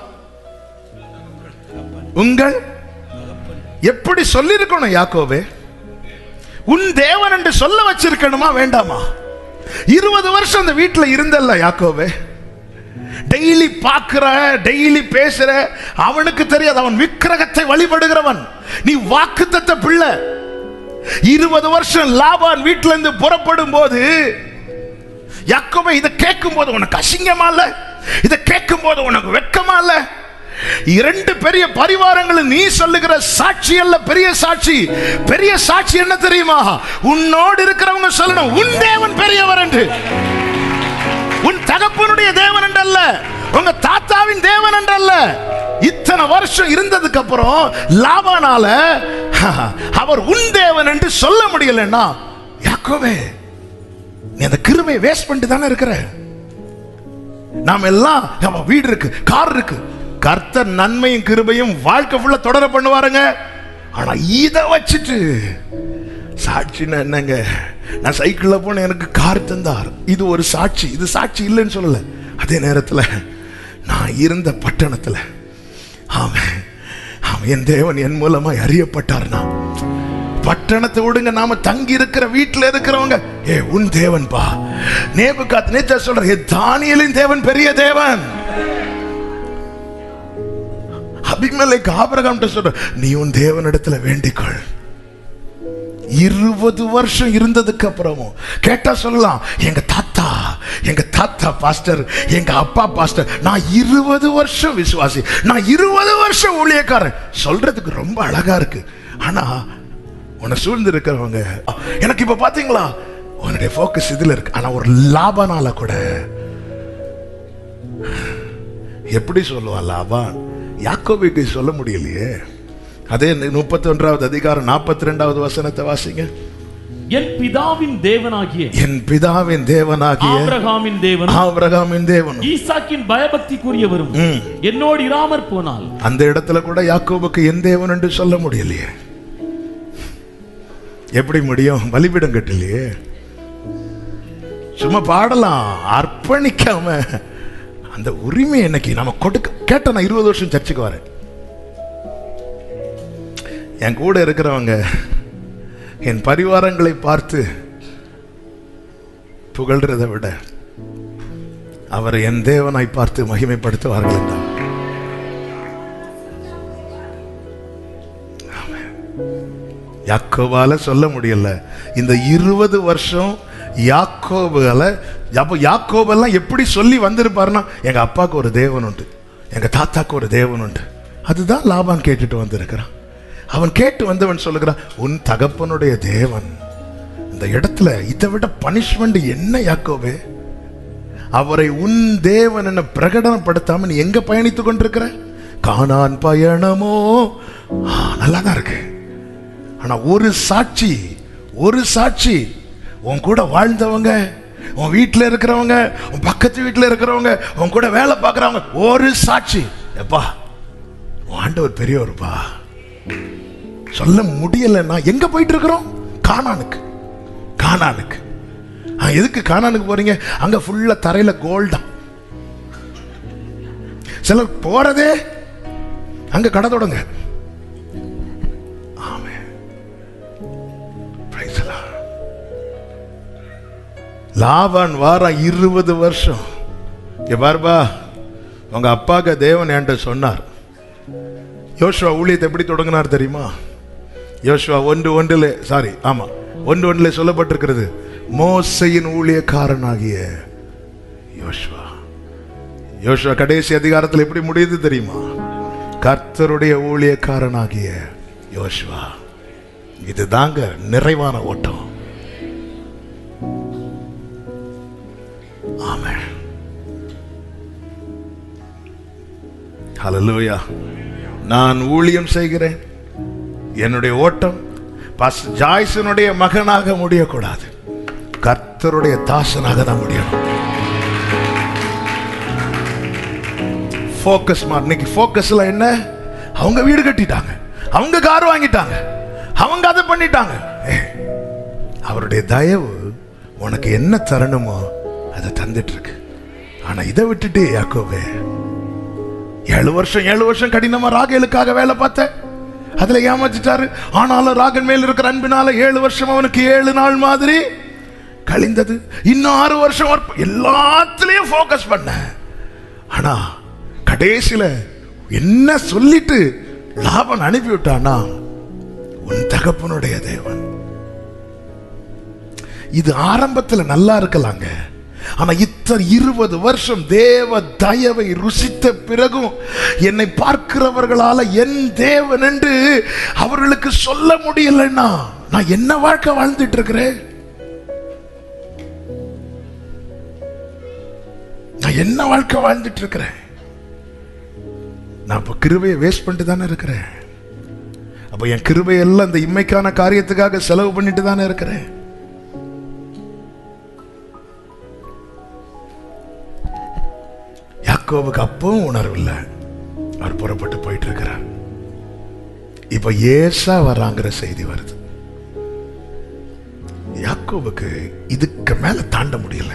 A: உங்கள் எப்படி சொல்லியிருக்கணும் யாக்கோபே உன் தேவன் என்று சொல்ல வச்சிருக்கணுமா வேண்டாமா இருபது வருஷம் அந்த வீட்டுல இருந்தல்ல யாக்கோபே டெய்லி பார்க்கிற டெய்லி பேசுற அவனுக்கு தெரியாது அவன் விக்கிரகத்தை வழிபடுகிறவன் நீ வாக்குத்தத்த பிள்ளை இருபது வருஷம் லாபான் வீட்டுல இருந்து புறப்படும் போது யாக்கோபே இதை கேட்கும் போது உனக்கு அசிங்கமா இல்ல இதை கேட்கும் போது உனக்கு வெக்கமா இல்ல இரண்டு பெரிய பரிவாரங்கள் நீ சொல்லுகிற சாட்சி அல்ல பெரிய சாட்சி பெரிய சாட்சி என்ன தெரியுமா உன்னோடு இருக்கிறவங்க சொல்லணும் உன் தேவன் பெரியவர் என்று உன் தகப்பனுடைய தேவன் என்றல்ல உங்க தாத்தாவின் தேவன் என்றல்ல இத்தனை வருஷம் இருந்ததுக்கு அப்புறம் லாபானால அவர் உன் தேவன் என்று சொல்ல முடியலன்னா யாக்கோவே நீ அந்த கிருபை வேஸ்ட் பண்ணிட்டு தானே இருக்கிற நாம எல்லாம் நம்ம வீடு இருக்கு கார் இருக்கு கர்த்தர் நன்மையும் கிருபையும் வாழ்க்கை ஃபுல்லா தொடர பண்ணுவாருங்க ஆனா இதை வச்சுட்டு சாட்சின்னா என்னங்க நான் சைக்கிள்ல போன எனக்கு கார் தந்தார் இது ஒரு சாட்சி இது சாட்சி இல்லைன்னு சொல்லல அதே நேரத்துல நான் இருந்த பட்டணத்துல ஆமென் ஆமென் என் தேவன் என் மூலமா அறியப்பட்டார்னா பட்டணத்தை விடுங்க நாம தங்கி இருக்கிற வீட்டுல இருக்கிறவங்க ஏ உன் தேவன் பா நேபுகாத் நேத்தா சொல்ற ஏ தானியலின் தேவன் பெரிய தேவன் அபிமலைக்கு ஆபரகாம் சொல்ற நீ உன் தேவனிடத்துல வேண்டிக்கொள் இருபது வருஷம் இருந்ததுக்கு அப்புறமும் கேட்டா சொல்லலாம் எங்க தாத்தா எங்க தாத்தா பாஸ்டர் எங்க அப்பா பாஸ்டர் நான் இருபது வருஷம் விசுவாசி நான் இருபது வருஷம் ஊழியக்காரன் சொல்றதுக்கு ரொம்ப அழகா இருக்கு ஆனா உன்னை சூழ்ந்து இருக்கிறவங்க எனக்கு இப்ப பாத்தீங்களா உன்னுடைய ஃபோக்கஸ் இதுல இருக்கு ஆனா ஒரு லாபனால கூட எப்படி சொல்லுவான் லாபான் யாக்கோபுக்கு சொல்ல முடியலையே அதே முப்பத்தி ஒன்றாவது அதிகாரம் நாற்பத்தி ரெண்டாவது வசனத்தை வாசிங்க
B: என் பிதாவின் தேவனாகிய
A: என் பிதாவின் தேவனாகிய
B: ஆபிரகாமின் தேவன்
A: ஆபிரகாமின் தேவன்
B: ஈசாக்கின் பயபக்திக்குரியவரும்
A: ம்.
B: என்னோடு இராமற் போனால்
A: அந்த இடத்துல கூட யாக்கோபுக்கு என் தேவன் என்று சொல்ல முடியலையே எப்படி முடியும் பலிபீடம் கட்டலையே சும்மா பாடலாம் அர்ப்பணிக்காம அந்த உரிமை என்னைக்கு நம்ம கொடுக்க கேட்ட நான் இருபது வருஷம் சர்ச்சுக்கு வரேன் என் கூட இருக்கிறவங்க என் பரிவாரங்களை பார்த்து புகழ்றதை விட அவரை என் தேவனாய் பார்த்து மகிமைப்படுத்துவார்கள் என்றார் யாக்கோபால சொல்ல முடியல இந்த இருபது வருஷம் யாக்கோபால அப்போ யாக்கோபெல்லாம் எப்படி சொல்லி வந்திருப்பாருன்னா எங்க அப்பாவுக்கு ஒரு தேவன் உண்டு எங்க தாத்தாக்கு ஒரு தேவன் உண்டு அதுதான் லாபான் கேட்டுட்டு வந்திருக்கிறான் அவன் கேட்டு வந்தவன் சொல்லுகிறான் உன் தகப்பனுடைய தேவன் இந்த இடத்துல இதை விட பனிஷ்மெண்ட் என்ன யாக்கோபே அவரை உன் தேவன் என பிரகடனப்படுத்தாம நீ எங்க பயணித்துக் கொண்டிருக்கிற காணான் பயணமோ நல்லா தான் இருக்கு ஆனா ஒரு சாட்சி ஒரு சாட்சி உன் கூட வாழ்ந்தவங்க உன் வீட்டில் இருக்கிறவங்க உன் பக்கத்து வீட்டில் இருக்கிறவங்க உன் கூட வேலை பார்க்குறவங்க ஒரு சாட்சி எப்பா உன் ஆண்டவர் பெரியவருப்பா சொல்ல முடியலன்னா எங்க போயிட்டு இருக்கிறோம் கானானுக்கு கானானுக்கு ஆ, எதுக்கு கானானுக்கு போறீங்க அங்க ஃபுல்லா தரையில கோல்டா சிலர் போறதே அங்க கடை தொடங்க ஆமென். Praise the Lord. லாபான் வாரம் இருபது வருஷம் இங்க பாருப்பா உங்க அப்பாக்கு தேவன் என்கிட்ட சொன்னார் யோசுவா ஊழியத்தை எப்படி தொடங்கினார் தெரியுமா யோசுவா ஒன்று ஒன்றில் சாரி ஆமா ஒன்று ஒன்றில் சொல்லப்பட்டிருக்கிறது மோசையின் ஊழியக்காரனாகிய யோசுவா யோசுவா கடைசி அதிகாரத்தில் எப்படி முடியுது தெரியுமா கர்த்தருடைய ஊழியக்காரனாகிய யோசுவா இதுதாங்க நிறைவான ஓட்டம் ஆமென் ஹalleluya நான் ஊழியம் செய்கிறேன் என்னுடைய ஓட்டம் பாஸ் ஜாய்சனுடைய மகனாக முடியக்கூடாது கர்த்தருடைய தாசனாக தான் முடியணும் ஃபோக்கஸ் இன்னைக்கு ஃபோக்கஸ்ல என்ன அவங்க வீடு கட்டிட்டாங்க அவங்க கார் வாங்கிட்டாங்க அவங்க அதை பண்ணிட்டாங்க ஏய், அவருடைய தயவு உனக்கு என்ன தரணுமோ அதை தந்துட்டு இருக்கு ஆனா இதை விட்டுட்டு யாக்கோபே ஏழு வருஷம் ஏழு வருஷம் கடினமா ராகேலுக்காக வேலை பார்த்தேன் அதுல ஏமாத்திட்டாரு ஆனாலும் ராகன் மேல் இருக்கிற அன்பினால ஏழு வருஷம் அவனுக்கு ஏழு நாள் மாதிரி கழிந்தது இன்னும் ஆறு வருஷம் work- எல்லாத்துலயும் ஃபோக்கஸ் பண்ண ஆனா கடைசியில என்ன சொல்லிட்டு லாபம் அனுப்பி விட்டானா உன் தகப்பனுடைய தேவன் இது ஆரம்பத்துல நல்லா இருக்கலாங்க ஆனா இத்தனை இருபது வருஷம் தேவ தயவை ருசித்த பிறகும் என்னை பார்க்கிறவர்களால என் தேவன் என்று அவர்களுக்கு சொல்ல முடியலன்னா நான் என்ன வாழ்க்கை வாழ்ந்துட்டு இருக்கிறேன் நான் என்ன வாழ்க்கை வாழ்ந்துட்டு இருக்கிறேன் நான் இப்ப கிருபையை வேஸ்ட் பண்ணிட்டு தானே இருக்கிறேன் அப்ப என் கிருபையெல்லாம் இந்த இம்மைக்கான காரியத்துக்காக செலவு பண்ணிட்டு தானே இருக்கிறேன் யாக்கோவுக்கு அப்பவும் உணர்வு இல்லை அவர் புறப்பட்டு போயிட்டு இருக்கிறார் இப்ப ஏசா வர்றாங்கிற செய்தி வருது யாக்கோவுக்கு இதுக்கு மேல தாண்ட முடியல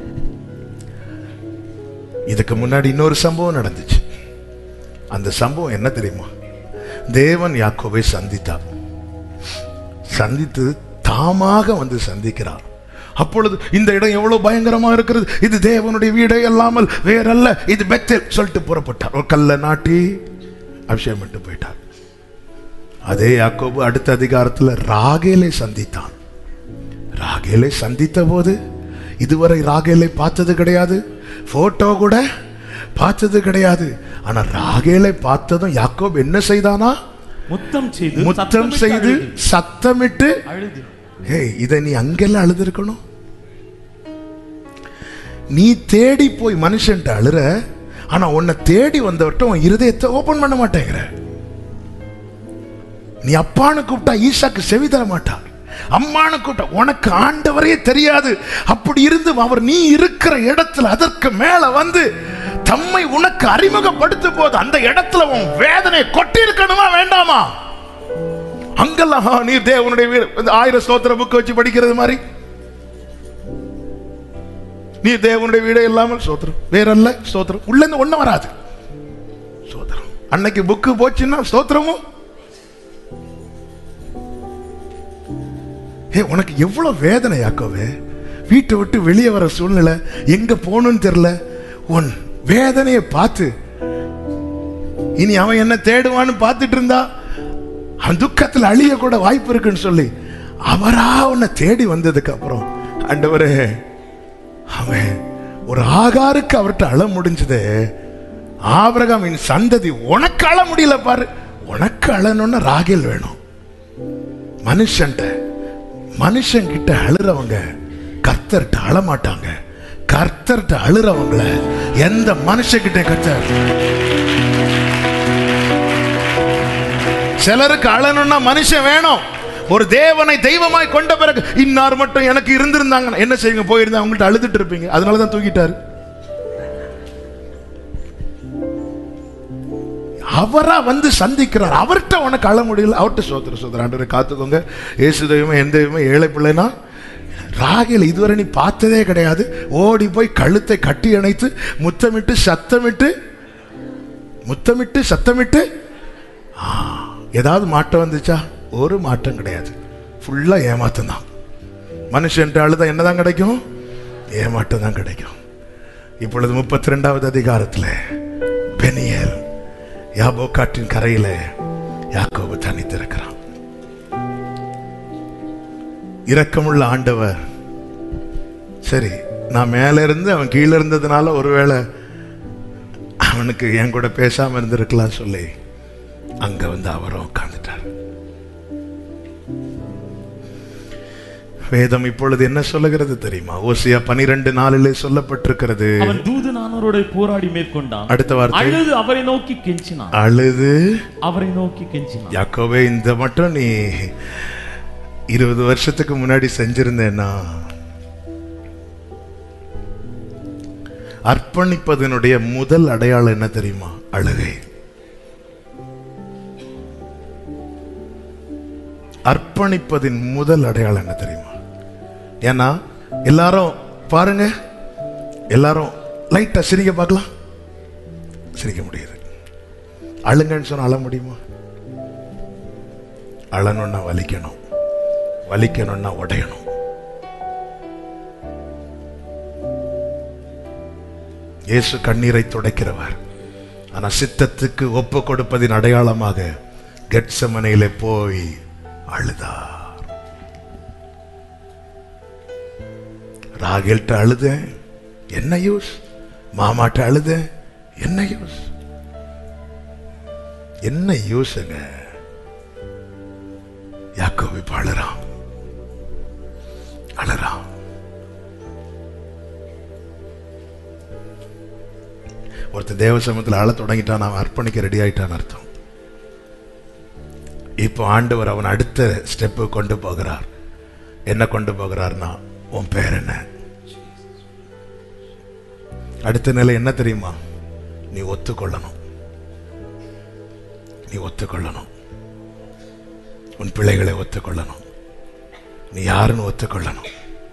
A: இதுக்கு முன்னாடி இன்னொரு சம்பவம் நடந்துச்சு அந்த சம்பவம் என்ன தெரியுமா தேவன் யாக்கோவை சந்தித்தார் சந்தித்து தாமாக வந்து சந்திக்கிறார் அப்பொழுது இந்த இடம் எவ்வளவு பயங்கரமா இருக்கிறது இது தேவனுடைய வீடே அல்லாமல் வேறல்ல இது பெத்தேல் சொல்லிட்டு புறப்பட்டார் ஒரு கல்ல நாட்டி அபிஷேகம் பண்ணிட்டு போயிட்டார் அதே யாக்கோபு அடுத்த அதிகாரத்துல ராகேலை சந்தித்தான் ராகேலை சந்தித்த போது இதுவரை ராகேலை பார்த்தது கிடையாது போட்டோ கூட பார்த்தது கிடையாது ஆனா ராகேலை பார்த்ததும் யாக்கோப் என்ன செய்தானா
B: முத்தம் செய்து
A: முத்தம்
B: சத்தமிட்டு
A: செய்து
B: அழுது.
A: சத்தமிட்டு
B: அழுது
A: ஏய் இதை நீ அங்கெல்லாம் அழுதுருக்கணும் நீ தேடி போய் மனுஷன்ட்ட அழுற ஆனா உன்னை தேடி வந்தவர்ட்ட உன் இருதயத்தை ஓபன் பண்ண மாட்டேங்கிற நீ அப்பான்னு கூப்பிட்டா ஈசாக்கு செவி தர மாட்டார் அம்மானு கூப்பிட்டா உனக்கு ஆண்டவரே தெரியாது அப்படி இருந்து அவர் நீ இருக்கிற இடத்துல அதற்கு மேல வந்து தம்மை உனக்கு அறிமுகப்படுத்தும் போது அந்த இடத்துல உன் வேதனை கொட்டி இருக்கணுமா வேண்டாமா அங்கெல்லாம் ஆ, நீர் தேவனுடைய வீடு இந்த ஆயிரம் ஸ்தோத்திர புக் வச்சு படிக்கிறது மாதிரி நீ தேவனுடைய வீடே இல்லாமல் ஸ்தோத்திரம் வேறல்ல ஸ்தோத்திரம் உள்ள இருந்து ஒண்ணு வராது ஸ்தோத்திரம் அன்னைக்கு புக்கு போச்சுன்னா ஸ்தோத்திரமும் ஏ உனக்கு எவ்வளவு வேதனை யாக்கோவே வீட்டை விட்டு வெளியே வர சூழ்நிலை எங்க போகணும்னு தெரியல உன் வேதனையை பார்த்து இனி அவன் என்ன தேடுவான்னு பார்த்துட்டு இருந்தா அவன் துக்கத்தில் அழிய கூட வாய்ப்பு இருக்குன்னு சொல்லி அவரா உன்னை தேடி வந்ததுக்கு அப்புறம் ஆண்டவரே அவன் ஒரு ஆகாருக்கு அவர்கிட்ட அழ முடிஞ்சது ஆபிரகாமின் சந்ததி உனக்கு அழ முடியல பாரு உனக்கு அழணும்னு ராகேல் வேணும் மனுஷன்ட்ட மனுஷன் கிட்ட அழுறவங்க கர்த்தர்கிட்ட அழ மாட்டாங்க கர்த்தர்கிட்ட அழுறவங்கள எந்த மனுஷங்கிட்ட கர்த்தர் சிலருக்கு அழணும்னா மனுஷன் வேணும் ஒரு தேவனை தெய்வமாய் கொண்ட பிறகு இன்னார் மட்டும் எனக்கு இருந்திருந்தாங்க என்ன செய்யுங்க போயிருந்தா அவங்கள்ட்ட அழுதுட்டு இருப்பீங்க அதனாலதான் தூக்கிட்டாரு அவரா வந்து சந்திக்கிறார் அவர்கிட்ட உனக்கு அழ முடியல அவர்கிட்ட சோதர சோதர ஆண்டவரை காத்துக்கோங்க ஏசு தெய்வமே எந்த தெய்வமே ஏழை பிள்ளைனா ராகில் இதுவரை நீ பார்த்ததே கிடையாது ஓடி போய் கழுத்தை கட்டி அணைத்து முத்தமிட்டு சத்தமிட்டு முத்தமிட்டு சத்தமிட்டு ஆ, ஏதாவது மாற்றம் வந்துச்சா ஒரு மாற்றம் கிடையாது ஃபுல்லா ஏமாத்தம் தான் மனுஷன்ட்டு அழுதா என்னதான் கிடைக்கும் ஏமாற்றம் தான் கிடைக்கும் இப்பொழுது முப்பத்தி ரெண்டாவது அதிகாரத்தில் பெனியல் யாபோக்காட்டின் கரையில யாக்கோபு தனித்திருக்கிறான் இரக்கமுள்ள ஆண்டவர் சரி நான் மேல இருந்து அவன் கீழே இருந்ததுனால ஒருவேளை அவனுக்கு என் கூட பேசாம இருந்திருக்கலாம் சொல்லி அங்க வந்து அவரும் உட்கார்ந்துட்டார் வேதம் இப்பொழுது என்ன சொல்லுகிறது தெரியுமா ஓசியா பனிரெண்டு நாளிலே சொல்லப்பட்டிருக்கிறது
B: அவன் தூது நானோரோட போராடி மேற்கொண்டான்
A: அடுத்த வார்த்தை
B: அழுது அவரை நோக்கி கெஞ்சினான்
A: அழுது
B: அவரை நோக்கி கெஞ்சினான்
A: யாக்கோவே இந்த மட்டும் நீ இருபது வருஷத்துக்கு முன்னாடி செஞ்சிருந்தேன்னா அர்ப்பணிப்பதனுடைய முதல் அடையாளம் என்ன தெரியுமா அழுகை அர்ப்பணிப்பதின் முதல் அடையாளம் என்ன தெரியுமா ஏன்னா எல்லாரும் பாருங்க எல்லாரும் லைட்டா சிரிக்க பார்க்கலாம் சிரிக்க முடியுது அழுங்கன்னு சொன்னா அழ முடியுமா அழணும்னா வலிக்கணும் வலிக்கணும்னா உடையணும் இயேசு கண்ணீரை துடைக்கிறவர் ஆனா சித்தத்துக்கு ஒப்பு கொடுப்பதின் அடையாளமாக கெட்சமனையில போய் அழுதார் ராகேல்ட்ட அழுதேன் என்ன யூஸ் மாமாட்ட அழுதேன் என்ன யூஸ் என்ன யூஸுங்க யாக்கோபு இப்ப அழுறான் அழுறான் ஒருத்தர் தேவ சமயத்தில் அழ தொடங்கிட்டான் அவன் அர்ப்பணிக்க ரெடி ஆயிட்டான் அர்த்தம் இப்போ ஆண்டவர் அவன் அடுத்த ஸ்டெப்பு கொண்டு போகிறார் என்ன கொண்டு போகிறார்னா உன் பேர் என்ன அடுத்த நிலை என்ன தெரியுமா நீ ஒத்துக்கொள்ளணும் நீ ஒத்துக்கொள்ளணும் உன் பிள்ளைகளை ஒத்துக்கொள்ளணும் நீ யாருன்னு ஒத்துக்கொள்ளணும்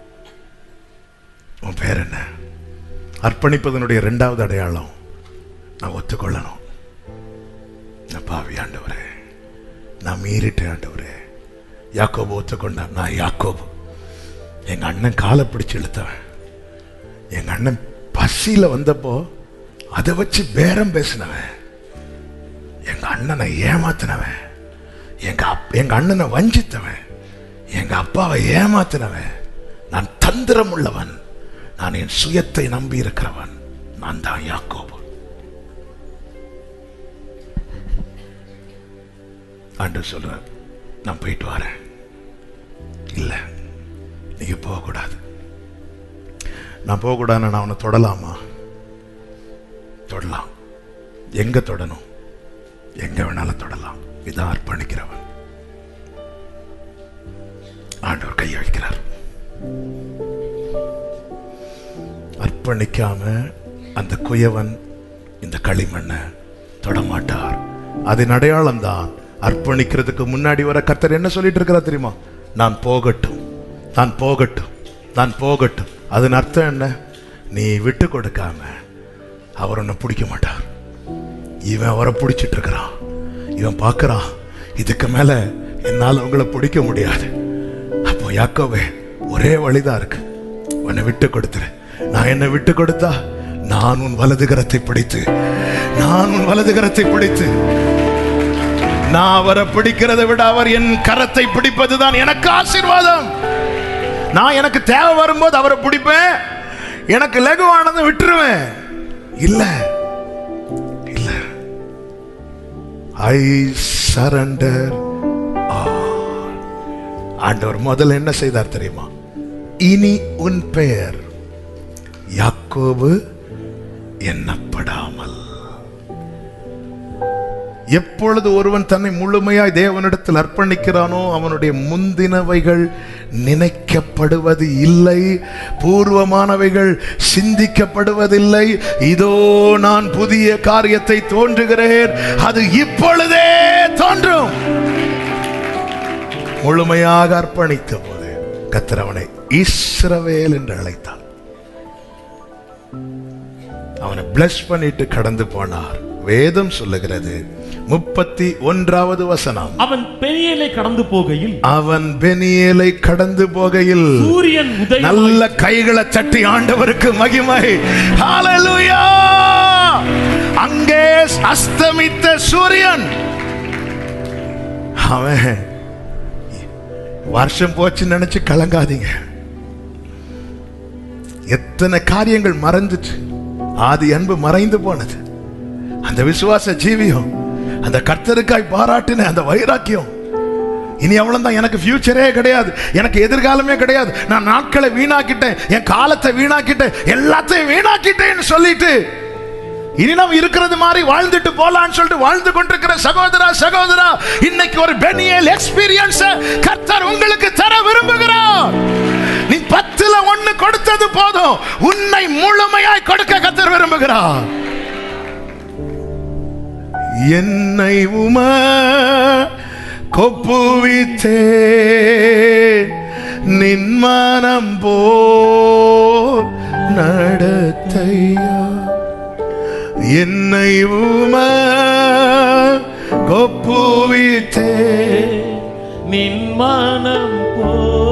A: உன் பேர் என்ன அர்ப்பணிப்பதனுடைய இரண்டாவது அடையாளம் நான் ஒத்துக்கொள்ளணும் நான் பாவி ஆண்டவரே நான் மீறிட்டேன் ஆண்டவரே யாக்கோபு ஒத்துக்கொண்டான் நான் யாக்கோபு எங்க அண்ணன் காலை பிடிச்சு இழுத்தவன் எங்க அண்ணன் பசியில வந்தப்போ அதை வச்சு பேரம் பேசினவன் எங்க அண்ணனை ஏமாத்தினவன் எங்க அப்- எங்க அண்ணனை வஞ்சித்தவன் எங்க அப்பாவை ஏமாத்தினவன் நான் தந்திரம் உள்ளவன் நான் என் சுயத்தை நம்பி இருக்கிறவன் நான் தான் யாக்கோபு ஆண்டு சொல்ற நான் போயிட்டு வரேன் இல்ல நீங்க போகக்கூடாது நான் போகக்கூடாதுன்னு நான் அவனை தொடலாமா தொடலாம் எங்க தொடணும் எங்க வேணாலும் தொடலாம் இதான் அர்ப்பணிக்கிறவன் ஆண்டவர் கையை வைக்கிறார் அர்ப்பணிக்காம அந்த குயவன் இந்த களிமண்ணை தொடமாட்டார் அதன் அடையாளம் தான் அர்ப்பணிக்கிறதுக்கு முன்னாடி வர கர்த்தர் என்ன சொல்லிட்டு இருக்கிறார் தெரியுமா நான் போகட்டும் நான் போகட்டும் நான் போகட்டும் அதன் அர்த்தம் என்ன நீ விட்டு கொடுக்காம அவர் உன்னை பிடிக்க மாட்டார் இவன் அவரை பிடிச்சிட்டு இருக்கிறான் இவன் பார்க்கறான் இதுக்கு மேல என்னால உங்களை பிடிக்க முடியாது அப்போ யாக்கோவே ஒரே வழிதான் இருக்கு உன்னை விட்டு கொடுத்துரு நான் என்ன விட்டு கொடுத்தா நான் உன் வலது கரத்தை பிடித்து நான் உன் வலது கரத்தை பிடித்து நான் அவரை பிடிக்கிறதை விட அவர் என் கரத்தை பிடிப்பதுதான் எனக்கு ஆசீர்வாதம் நான் எனக்கு தேவை வரும்போது அவரை பிடிப்பேன் எனக்கு லகுவானதை விட்டுருவேன் இல்ல இல்ல ஐ சரண்டர் ஆண்டவர் முதல்ல என்ன செய்தார் தெரியுமா இனி உன் பெயர் யாக்கோபு எண்ணப்படாமல் எப்பொழுது ஒருவன் தன்னை முழுமையாய் தேவனிடத்தில் அர்ப்பணிக்கிறானோ அவனுடைய முந்தினவைகள் நினைக்கப்படுவது இல்லை பூர்வமானவைகள் சிந்திக்கப்படுவதில்லை இதோ நான் புதிய காரியத்தை தோன்றுகிறேன் அது இப்பொழுதே தோன்றும் முழுமையாக அர்ப்பணித்த போது கர்த்தர் அவனை இஸ்ரவேல் என்று அழைத்தார் அவனை பிளஸ் பண்ணிட்டு கடந்து போனார் வேதம் சொல்லுகிறது முப்பத்தி ஒன்றாவது வசனம்
B: அவன் பெரியலை கடந்து போகையில்
A: அவன் பெனியேலை கடந்து போகையில்
B: சூரியன் உதயம்
A: நல்ல கைகளை தட்டி ஆண்டவருக்கு மகிமை ஹalleluya அங்கே அஸ்தமித்த சூரியன் அவன் வருஷம் போச்சு நினைச்சு கலங்காதீங்க எத்தனை காரியங்கள் மறைஞ்சிச்சு ஆதி அன்பு மறைந்து போனது அந்த விசுவாச ஜீவியம் அந்த கர்த்தருக்காய் பாராட்டின அந்த வைராக்கியம் இனி அவ்வளவுதான் எனக்கு ஃபியூச்சரே கிடையாது எனக்கு எதிர்காலமே கிடையாது நான் நாட்களை வீணாக்கிட்டேன் என் காலத்தை வீணாக்கிட்டேன் எல்லாத்தையும் வீணாக்கிட்டேன்னு சொல்லிட்டு இனி நம்ம இருக்கிறது மாதிரி வாழ்ந்துட்டு போலான்னு சொல்லிட்டு வாழ்ந்து கொண்டிருக்கிற சகோதரா சகோதரா இன்னைக்கு ஒரு பெனியல் எக்ஸ்பீரியன்ஸ் கர்த்தர் உங்களுக்கு தர விரும்புகிறார் நீ பத்துல ஒண்ணு கொடுத்தது போதும் உன்னை முழுமையாய் கொடுக்க கர்த்தர் விரும்புகிறார் என்னை உம கொப்புவித்தே நின்மானம் போ நடத்தையா என்னை உம கொப்புவித்தே
B: நின்மானம் போ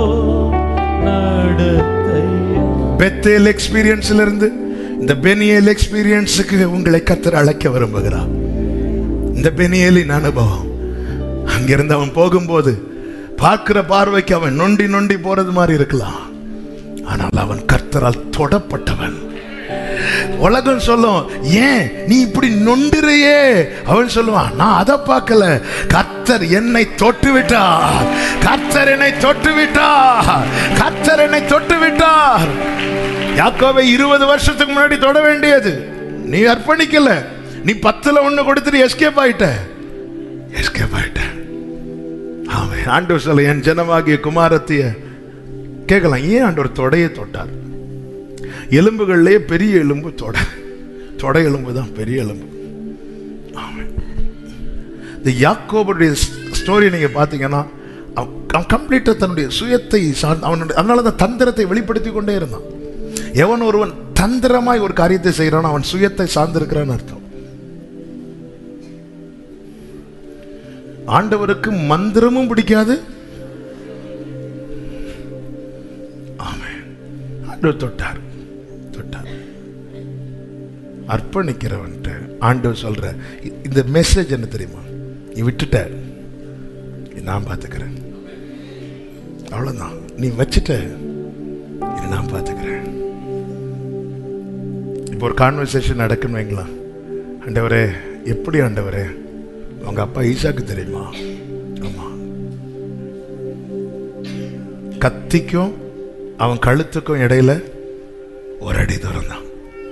B: நடத்தை
A: பெத்தேல் எக்ஸ்பீரியன்ஸ்ல இருந்து இந்த பெனியல் எக்ஸ்பீரியன்ஸுக்கு உங்களை கத்தர் அழைக்க விரும்புகிறார் இந்த பெனியலின் அனுபவம் அங்கிருந்து அவன் போகும்போது பார்க்கிற பார்வைக்கு அவன் நொண்டி நொண்டி போறது மாதிரி இருக்கலாம் ஆனால் அவன் கர்த்தரால் தொடப்பட்டவன் உலகம் சொல்லும் ஏன் நீ இப்படி நொண்டுறையே அவன் சொல்லுவான் நான் அதை பார்க்கல கர்த்தர் என்னை தொட்டு விட்டார் கர்த்தர் என்னை தொட்டு விட்டார் கர்த்தர் என்னை தொட்டு விட்டார் யாக்கோவை இருபது வருஷத்துக்கு முன்னாடி தொட வேண்டியது நீ அர்ப்பணிக்கல நீ பத்துல ஒண்ணு கொடுத்துட்டு எஸ்கேப் ஆயிட்ட எஸ்கேப் ஆயிட்ட ஆமென் ஆண்டவர் சொல்ல என் ஜனமாகிய குமாரத்திய கேட்கலாம் ஏன் ஆண்டவர் தொடைய தொட்டார் எலும்புகள்லயே பெரிய எலும்பு தொடை தொடை எலும்பு தான் பெரிய எலும்பு ஆமென். இந்த யாக்கோபுடைய ஸ்டோரி நீங்க பாத்தீங்கன்னா அவன் அவன் கம்ப்ளீட்டா தன்னுடைய சுயத்தை சார்ந்து அவனுடைய அதனால தான் தந்திரத்தை வெளிப்படுத்தி கொண்டே இருந்தான் எவன் ஒருவன் தந்திரமாய் ஒரு காரியத்தை செய்யறான் அவன் சுயத்தை சார்ந்திருக்கிறான்னு அர்த்தம் ஆண்டவருக்கு மந்திரமும் பிடிக்காது ஆமென். ஆண்டவர் தொட்டார் தொட்டார் அர்ப்பணிக்கிறவன்ட்டு ஆண்டவர் சொல்ற இ- இந்த மெசேஜ் என்ன தெரியுமா நீ விட்டுட்ட இது நான் பார்த்துக்கிறேன் அவ்வளவுதான் நீ வச்சுட்ட இது நான் பார்த்துக்கிறேன் இப்போ ஒரு கான்வர்சேஷன் நடக்குன்னு வைங்களேன் ஆண்டவரே எப்படி ஆண்டவரே உங்க அப்பா ஈசாக்கு தெரியுமா ஆமா கத்திக்கும் அவன் கழுத்துக்கும் இடையில ஒரு அடி தூரம் தான்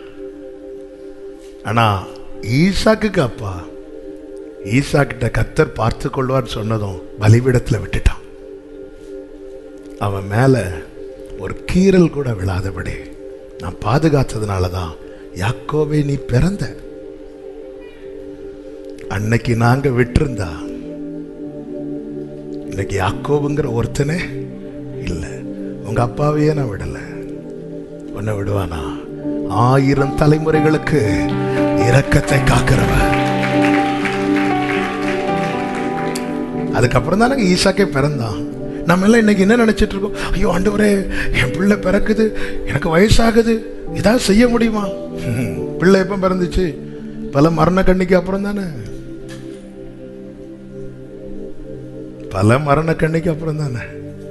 A: ஆனா ஈசாக்குக்கு அப்பா ஈசா கிட்ட கத்தர் பார்த்து கொள்வார் சொன்னதும் பலிபீடத்துல விட்டுட்டான் அவன் மேல ஒரு கீறல் கூட விழாதபடி நான் பாதுகாத்ததுனால தான் யாக்கோவே நீ பிறந்த அன்னைக்கு நாங்க விட்டிருந்தா இன்னைக்கு யாக்கோபுங்கிற ஒருத்தனே இல்ல உங்க அப்பாவையே நான் விடல உன்னை விடுவானா ஆயிரம் தலைமுறைகளுக்கு இரக்கத்தை காக்கிறவன் அதுக்கப்புறம் தானே ஈசாக்கே பிறந்தான் நம்ம எல்லாம் இன்னைக்கு என்ன நினைச்சிட்டு இருக்கோம் ஐயோ ஆண்டவரே என் பிள்ளை பிறக்குது எனக்கு வயசாகுது ஏதாவது செய்ய முடியுமா ஹம், பிள்ளை எப்ப பிறந்துச்சு பல மரண கண்ணிக்கு அப்புறம் தானே பல மரண கண்ணிக்கு அப்புறம் தானே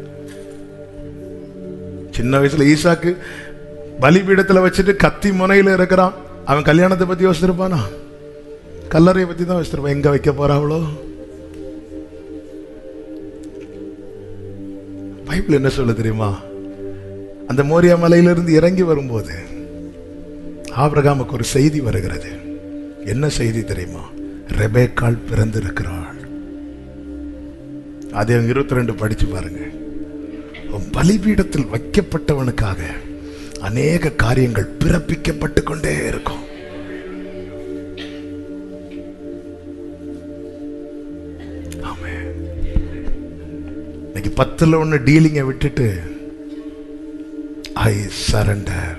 A: சின்ன வயசுல ஈசாக்கு பலிபீடத்துல வச்சுட்டு கத்தி முனையில இருக்கிறான் அவன் கல்யாணத்தை பத்தி யோசிச்சிருப்பானா கல்லறையை பத்தி தான் யோசிச்சிருப்பான் எங்க வைக்க போறாவளோ பைபிள் என்ன சொல்ல தெரியுமா அந்த மோரியா மலையிலிருந்து இறங்கி வரும்போது ஆபிரகாமுக்கு ஒரு செய்தி வருகிறது என்ன செய்தி தெரியுமா ரெபேக்காள் பிறந்திருக்கிறாள் அதை இருபத்தி ரெண்டு படிச்சு பாருங்க உன் பலிபீடத்தில் வைக்கப்பட்டவனுக்காக அநேக காரியங்கள் பிறப்பிக்கப்பட்டு கொண்டே இருக்கும் ஆமென். இன்னைக்கு பத்துல ஒண்ணு டீலிங்கை விட்டுட்டு ஐ சரண்டர்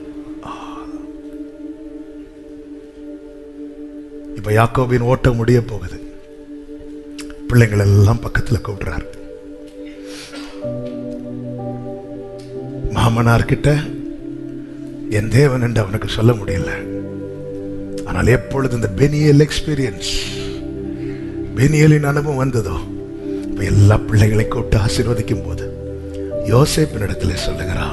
A: இப்ப யாக்கோபின் ஓட்டம் முடிய போகுது பிள்ளைங்கள் எல்லாம் பக்கத்துல கூப்பிடுறாரு மாமனார் கிட்ட என் தேவன் என்று அவனுக்கு சொல்ல முடியல ஆனால் எப்பொழுது இந்த பெனியல் எக்ஸ்பீரியன்ஸ் பெனியலின் அனுபவம் வந்ததோ இப்ப எல்லா பிள்ளைகளை கூப்பிட்டு ஆசீர்வதிக்கும் போது யோசேப்பின் இடத்துல சொல்லுகிறான்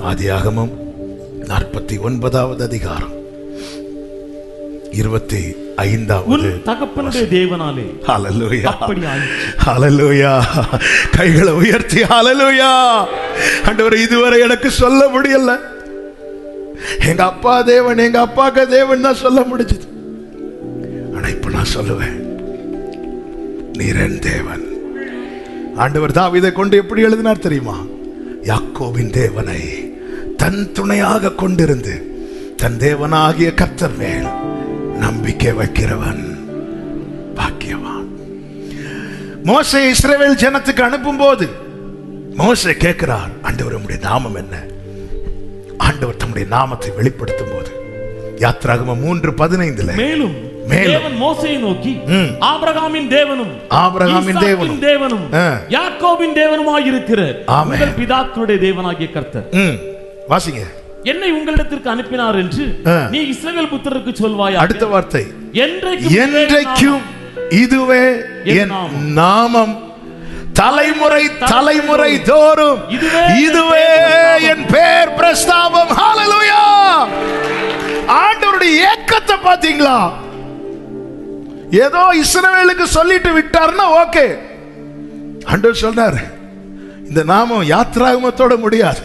A: ஆதியாகமம் நாற்பத்தி ஒன்பதாவது அதிகாரம் இருபத்தி ஐந்தாவது
B: உன் தகப்பனுடைய தேவனாலே
A: ஹalleluya
B: அப்படி ஆயிற்று
A: ஹalleluya கைகளை உயர்த்தி ஹalleluya ஆண்டவரே இதுவரை எனக்கு சொல்ல முடியல எங்க அப்பா தேவன் எங்க அப்பாக்கு தேவன் தான் சொல்ல முடிஞ்சது ஆனா இப்ப நான் சொல்லுவேன் நீர் என் தேவன் ஆண்டவர் தாவீதை கொண்டு எப்படி எழுதினார் தெரியுமா யாக்கோபின் தேவனை தன் துணையாக கொண்டிருந்து தன் தேவனாகிய கர்த்தர் மேல் நம்பிக்கை வைக்கிறவன் பாக்கியவான் மோசே இஸ்ரவேல் ஜனத்துக்கு அனுப்பும் போது மோசே கேட்கிறார் ஆண்டவர் உம்முடைய நாமம் என்ன ஆண்டவர் தம்முடைய நாமத்தை வெளிப்படுத்தும் போது யாத்ராகம மூன்று பதினைந்துல
B: மேலும்
A: மேலும்.
B: தேவன் மோசையை நோக்கி
A: ம்.
B: ஆபிரகாமின் தேவனும்
A: ஆபிரகாமின்
B: ஈசாக்கின்
A: தேவனும்.
B: தேவனும்
A: ஆ.
B: யாக்கோபின் தேவனுமாயிருக்கிற
A: ஆமென்.
B: உங்கள் பிதாக்களுடைய தேவனாகிய கர்த்தர்
A: ம், வாசிங்க
B: என்னை உங்களிடத்திற்கு அனுப்பினார் என்று
A: ஆ.
B: நீ இஸ்ரவேல் புத்திரருக்கு சொல்வாயா
A: அடுத்த வார்த்தை
B: என்றைக்கும்
A: என்றைக்கும் இதுவே
B: என்
A: என்
B: நாமம்.
A: நாமம் தலைமுறை தலைமுறை தோறும்
B: இதுவே
A: இதுவே என் பேர் பிரஸ்தாபம் ஹalleluya ஆண்டவருடைய ஏக்கத்தை பாத்தீங்களா ஏதோ இஸ்ரவேலுக்கு சொல்லிட்டு விட்டாருன்னா ஓகே ஆண்டவர் சொல்றாரு இந்த நாமம் யாத்ராகமத்தோட முடியாது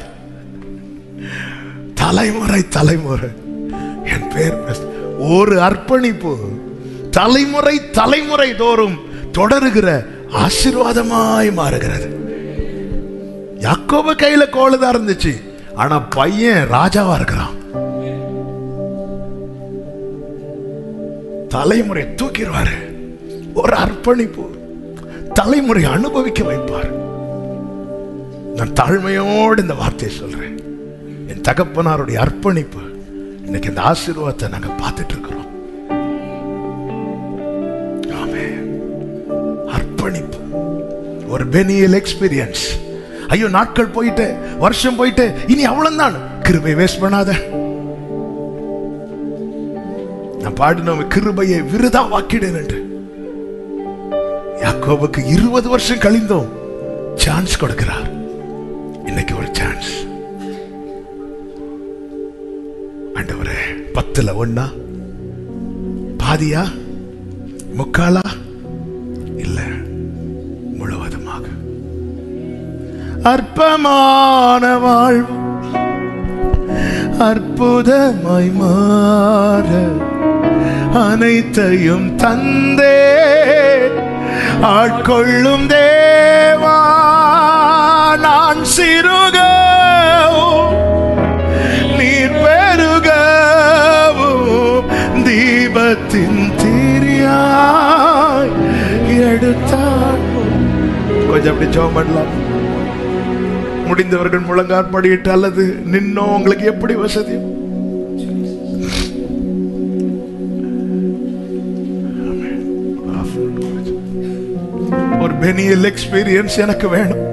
A: தலைமுறை தலைமுறை என் பேர் பிரஸ்- ஒரு அர்ப்பணிப்பு தலைமுறை தலைமுறை தோறும் தொடருகிற ஆசீர்வாதமாய் மாறுகிறது யாக்கோபு கையில கோளுதான் இருந்துச்சு ஆனா பையன் ராஜாவா இருக்கிறான் தலைமுறை தூக்கிடுவாரு ஒரு அர்ப்பணிப்பு தலைமுறை அனுபவிக்க வைப்பார் நான் தாழ்மையோடு இந்த வார்த்தையை சொல்றேன் என் தகப்பனாருடைய அர்ப்பணிப்பு இன்னைக்கு இந்த ஆசீர்வாதத்தை நாங்க பார்த்துட்டு இருக்கிறோம் ஆமென். அர்ப்பணிப்பு ஒரு பெனியல் எக்ஸ்பீரியன்ஸ் ஐயோ நாட்கள் போயிட்டு வருஷம் போயிட்டு இனி அவ்வளவுதான் கிருபை வேஸ்ட் பண்ணாத நான் பாடினோம் கிருபையை விருதா வாக்கிடேன் என்று யாக்கோபுக்கு இருபது வருஷம் கழிந்தோம் சான்ஸ் கொடுக்கிறார் இன்னைக்கு ஒரு சான்ஸ் ஆண்டவரே பத்துல ஒண்ணா பாதியா முக்காலா இல்ல முழுவதுமாக அற்பமான வாழ்வு அற்புதமாய் மாற அனைத்தையும் தந்தே ஆட்கொள்ளும் தேவா நான் சிறுகவும் நீர் பெருகவும் தீபத்தின் திரியாய் எடுத்தார் கொஞ்சம் அப்படி ஜெபம் பண்ணலாம் முடிந்தவர்கள் முழங்கார் படியிட்டு அல்லது நின்னோ உங்களுக்கு எப்படி வசதி ஒரு பெனியல் எக்ஸ்பீரியன்ஸ் எனக்கு வேணும்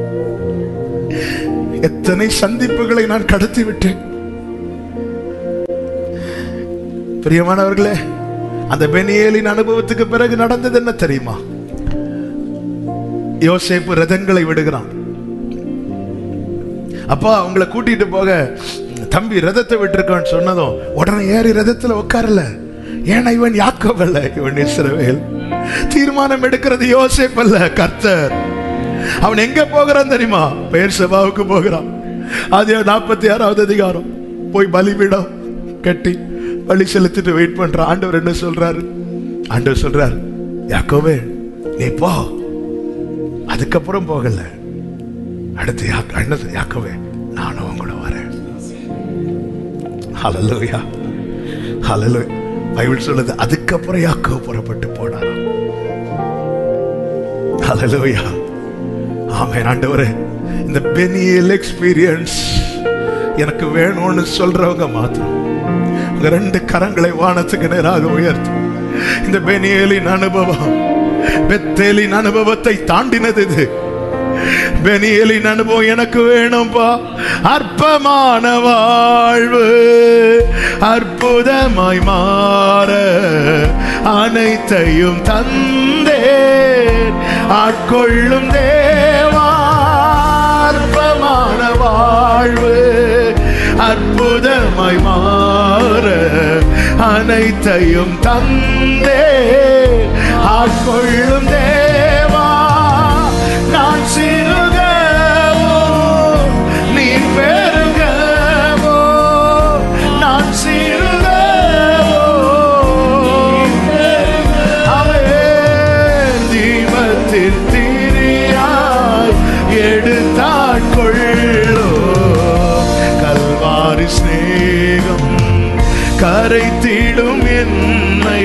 A: எத்தனை சந்திப்புகளை நான் கடத்தி விட்டேன் பிரியமானவர்களே அந்த பெனியலின் அனுபவத்துக்கு பிறகு நடந்தது என்ன தெரியுமா யோசேப்பு ரதங்களை விடுகிறான் அப்பா உங்களை கூட்டிட்டு போக தம்பி ரதத்தை விட்டுருக்கான்னு சொன்னதும் உடனே ஏறி ரதத்துல உட்காரல ஏன்னா இவன் யாக்கோப் அல்ல இவன் இஸ்ரவேல் தீர்மானம் எடுக்கிறது யோசேப் அல்ல கர்த்தர் அவன் எங்க போகிறான் தெரியுமா பெயர் சபாவுக்கு போகிறான் அது நாற்பத்தி ஆறாவது அதிகாரம் போய் பலிபீடம் கட்டி பலி செலுத்திட்டு வெயிட் பண்றான் ஆண்டவர் என்ன சொல்றாரு ஆண்டவர் சொல்றாரு யாக்கோவே நீ போ அதுக்கப்புறம் போகல அடுத்து யாக்- என்ன யாக்கோவே நானும் உங்களோட வரேன் ஹalleluya ஹalleluya பைபிள் சொல்லுது அதுக்கப்புறம் யாக்கோ புறப்பட்டு போனாராம் ஹalleluya ஆமென் ஆண்டவரே இந்த பெனியல் எக்ஸ்பீரியன்ஸ் எனக்கு வேணும்னு சொல்றவங்க மாத்திரம் உங்க ரெண்டு கரங்களை வானத்துக்கு நேராக உயர்த்து இந்த பெனியலின் அனுபவம் பெத்தேலின் அனுபவத்தை தாண்டினது இது பெனியலின் அனுபவம் எனக்கு வேணும்பா அற்பமான வாழ்வு அற்புதமாய் மாற அனைத்தையும் தந்தேன் ஆட்கொள்ளும் தேவா அற்பமான வாழ்வு அற்புதமாய் மாற அனைத்தையும் தந்தே ஆட்கொள்ளும் தேவா நான் சிறுகவோ நீ பெருகவோ நான் சிறுகவோ அவன் தீபத்தில் திரியாய் எடுத்தாட்கொள்ளோ கல்வாரி சிநேகம் கரைத்திடும் என்னை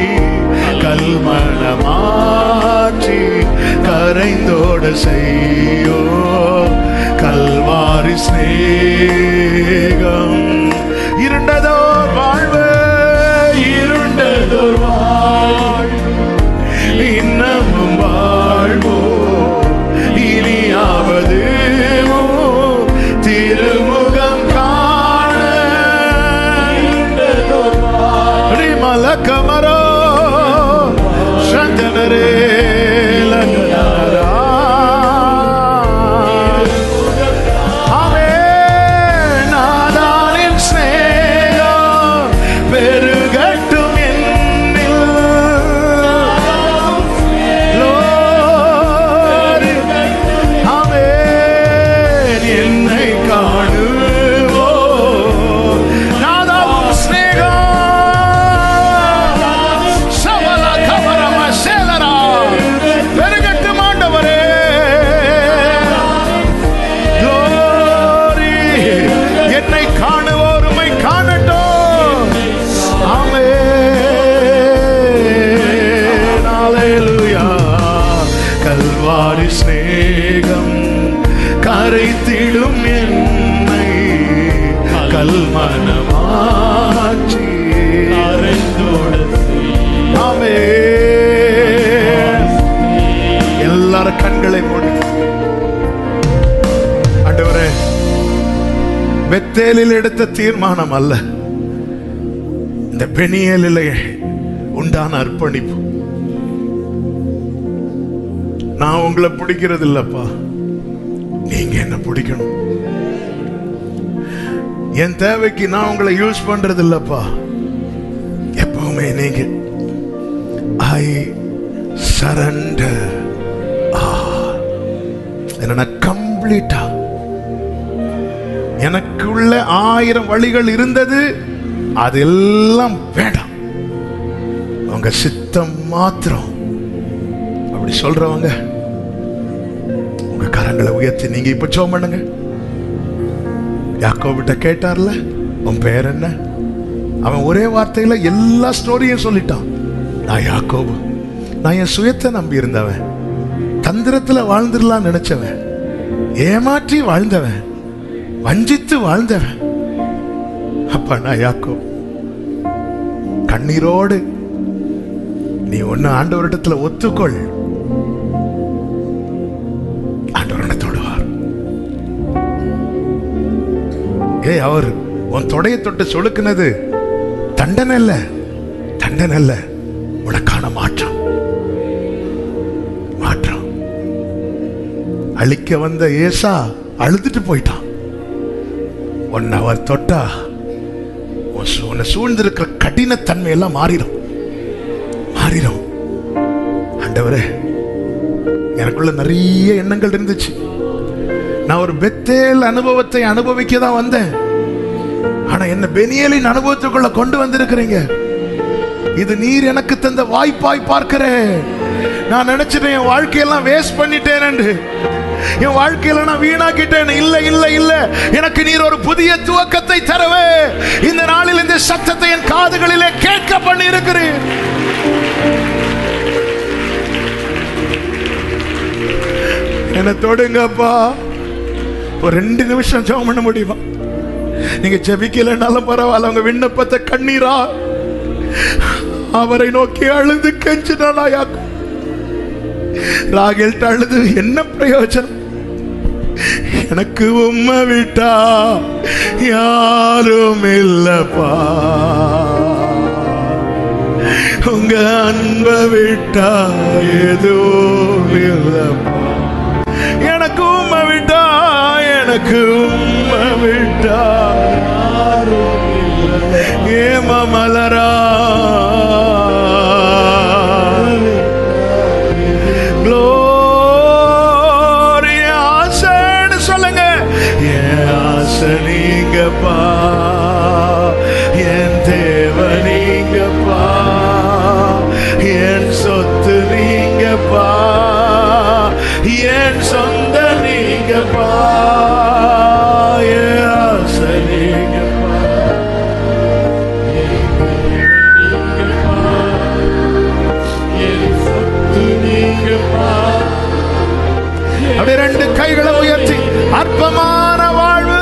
A: கல்மணமாற்றி கரைந்தோட செய்யோ கல்வாரி சிநேகம் இருண்டதோர் வாழ்வு இருண்டதோர் வாழ்வு இன்னமும் வாழ்வோ இனியாவது திருமுகம் காண ரிமல கமரோ சந்தனரே லகனாரா. ஆமென். நாதானின் சிநேகம் பெருகட்டும் என்னில். லோரி. ஆமென். என்னை காணுவோ நாதாவும் சிநேகம் சவல கபரம சேலரா பெருகட்டும் ஆண்டவரே Glory. என்னை காணுவோர் உம்மை காணட்டும் ஆமென். Hallelujah. கல்வாரி சிநேகம் கரைத்திடும் என்னை கல்மனமாச்சி ஆமென். எல்லாரும் கண்களை மூடி ஆண்டவரே பெத்தேலில் எடுத்த தீர்மானம் அல்ல இந்த பெனியலிலே உண்டான அர்ப்பணிப்பு நான் உங்களை பிடிக்கிறது இல்லப்பா நீங்க என்ன பிடிக்கணும் என் தேவைக்கு நான் உங்களை யூஸ் பண்றது இல்லப்பா எப்பவுமே நீங்க ஐ சரண்டர் என்ன கம்ப்ளீட்டா எனக்குள்ள ஆயிரம் வழிகள் இருந்தது அதெல்லாம் வேண்டாம் உங்க சித்தம் மாத்திரம் அப்படி சொல்றவங்க உங்க கரங்களை உயர்த்தி நீங்க இப்ப ஜோம் பண்ணுங்க யாக்கோபிட்ட கேட்டார்ல உன் பேர் என்ன அவன் ஒரே வார்த்தையில எல்லா ஸ்டோரியும் சொல்லிட்டான் நான் யாக்கோபு நான் என் சுயத்தை நம்பி இருந்தவன் தந்திரத்துல வாழ்ந்துடலாம் நினைச்சவன் ஏமாற்றி வாழ்ந்தவன் வஞ்சித்து வாழ்ந்தவன் அப்ப நான் யாக்கோ கண்ணீரோடு நீ ஒன்னு ஆண்டவரிடத்துல ஒத்துக்கொள் ஆண்டவர் உன்னை தொடுவார் ஏய் அவர் உன் தொடைய தொட்டு சொலுக்குனது தண்டனை இல்ல தண்டனை இல்ல உனக்கான மாற்றம் மாற்றம் அழிக்க வந்த ஏசா அழுதுட்டு போயிட்டான் உன்னை அவர் தொட்டா உன் சூ- உன்னை சூழ்ந்திருக்கிற கடினத்தன்மை எல்லாம் மாறிடும் மாறிடும் ஆண்டவரே எனக்குள்ள நிறைய எண்ணங்கள் இருந்துச்சு நான் ஒரு பெத்தேல் அனுபவத்தை அனுபவிக்க தான் வந்தேன் ஆனா என்ன பெனியலின் அனுபவத்துக்குள்ள கொண்டு வந்திருக்கிறீங்க இது நீர் எனக்கு தந்த வாய்ப்பாய் பார்க்கிறேன் நான் நினைச்சிட்டேன் என் வாழ்க்கையெல்லாம் வேஸ்ட் பண்ணிட்டேன் என்று என் வாழ்க்கையில நான் வீணாக்கிட்டேன் இல்ல இல்ல இல்ல எனக்கு நீர் ஒரு புதிய துவக்கத்தை தரவே இந்த நாளில் இந்த சத்தத்தை என் காதுகளிலே கேட்க பண்ணி இருக்கிறேன் என்ன தொடுங்கப்பா ஒரு ரெண்டு நிமிஷம் ஜெபம் பண்ண முடியுமா நீங்க ஜெபிக்கலைன்னாலும் பரவாயில்ல உங்க விண்ணப்பத்தை கண்ணீரா அவரை நோக்கி அழுது கெஞ்சினா யாக்கும் ராகேல்ட்ட அழுது என்ன பிரயோஜனம் எனக்கு உம்மை விட்டா யாரும் இல்லப்பா உங்க அன்பை விட்டா எதுவும் இல்லப்பா எனக்கு உம்மை விட்டா எனக்கு உம்மை விட்டா ஏம மலரா நீங்கப்பா என் தேவ நீங்கப்பா என் சொத்து நீங்கப்பா என் சொந்த நீங்கப்பா என் ஆசை நீங்கப்பா அப்படியே ரெண்டு கைகளை உயர்த்தி அற்பமான வாழ்வு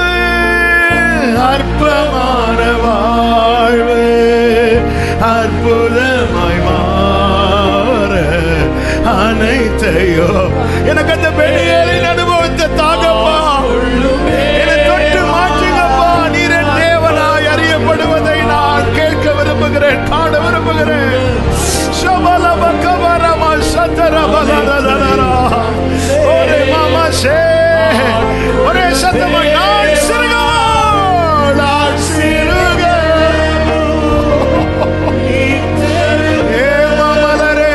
A: அற்பமான வாழ்வு அற்புதமாய் மாற அனைத்தையோ எனக்கு அந்த பெண்ணியலின் அனுபவத்தை தாங்கப்பா என்னை தொட்டு மாற்றுங்கப்பா நீர் என் தேவனாய் அறியப்படுவதை நான் கேட்க விரும்புகிறேன் காண விரும்புகிறேன் சபலப கபரம சதரபலரரரரா. ஒரே மாமா சே ஒரே சத்தமா நான் சிறுகா நான் சிறுகா ஏ மாமலரே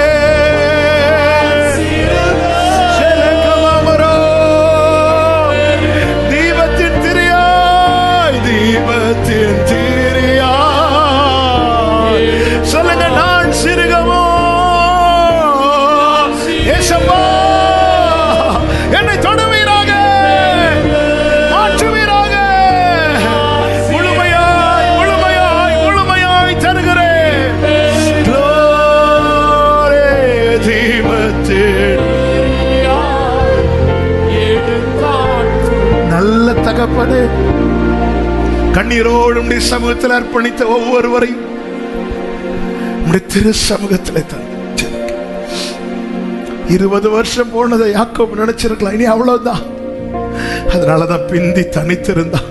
A: சிலகமரோ தீபத்தின் திரியாய் தீபத்தின் திரியாய் சொல்லுங்க நான் சிறுகமோ ஏசப்பா என்னை தொடுவீராக மாற்றுவீராக முழுமையாய் முழுமையாய் முழுமையாய் தருகிறேன் Glory, தீபத்தின் நல்ல தகப்பனே கண்ணீரோடு உம்முடைய சமூகத்தில் அர்ப்பணித்த ஒவ்வொருவரையும் உம்முடைய திரு சமூகத்தில் தந்து இருபது வருஷம் போனதை யாக்கோபு நினைச்சிருக்கலாம் இனி அவ்வளவுதான் அதனாலதான் பிந்தி தனித்திருந்தான்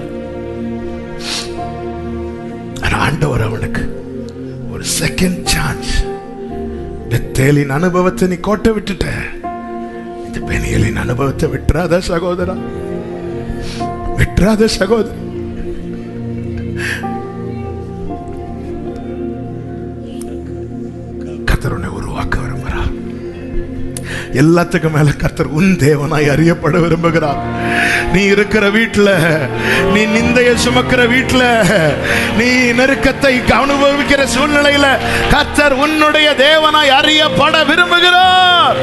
A: ஆனா ஆண்டவர் அவனுக்கு ஒரு செகண்ட் சான்ஸ் பெத்தேலின் அனுபவத்தை நீ கோட்டை விட்டுட்ட இந்த பெனியலின் அனுபவத்தை விட்டுறாத சகோதரா விட்டுறாத சகோதரி கர்த்தர் உன்னை உருவாக்க விரும்புகிறார் எல்லாத்துக்கும் மேல கர்த்தர் உன் தேவனாய் அறியப்பட விரும்புகிறார் நீ இருக்கிற வீட்டுல நீ நிந்தைய சுமக்கிற வீட்டுல நீ நெருக்கத்தை அனுபவிக்கிற சூழ்நிலையில கர்த்தர் உன்னுடைய தேவனாய் அறியப்பட விரும்புகிறார்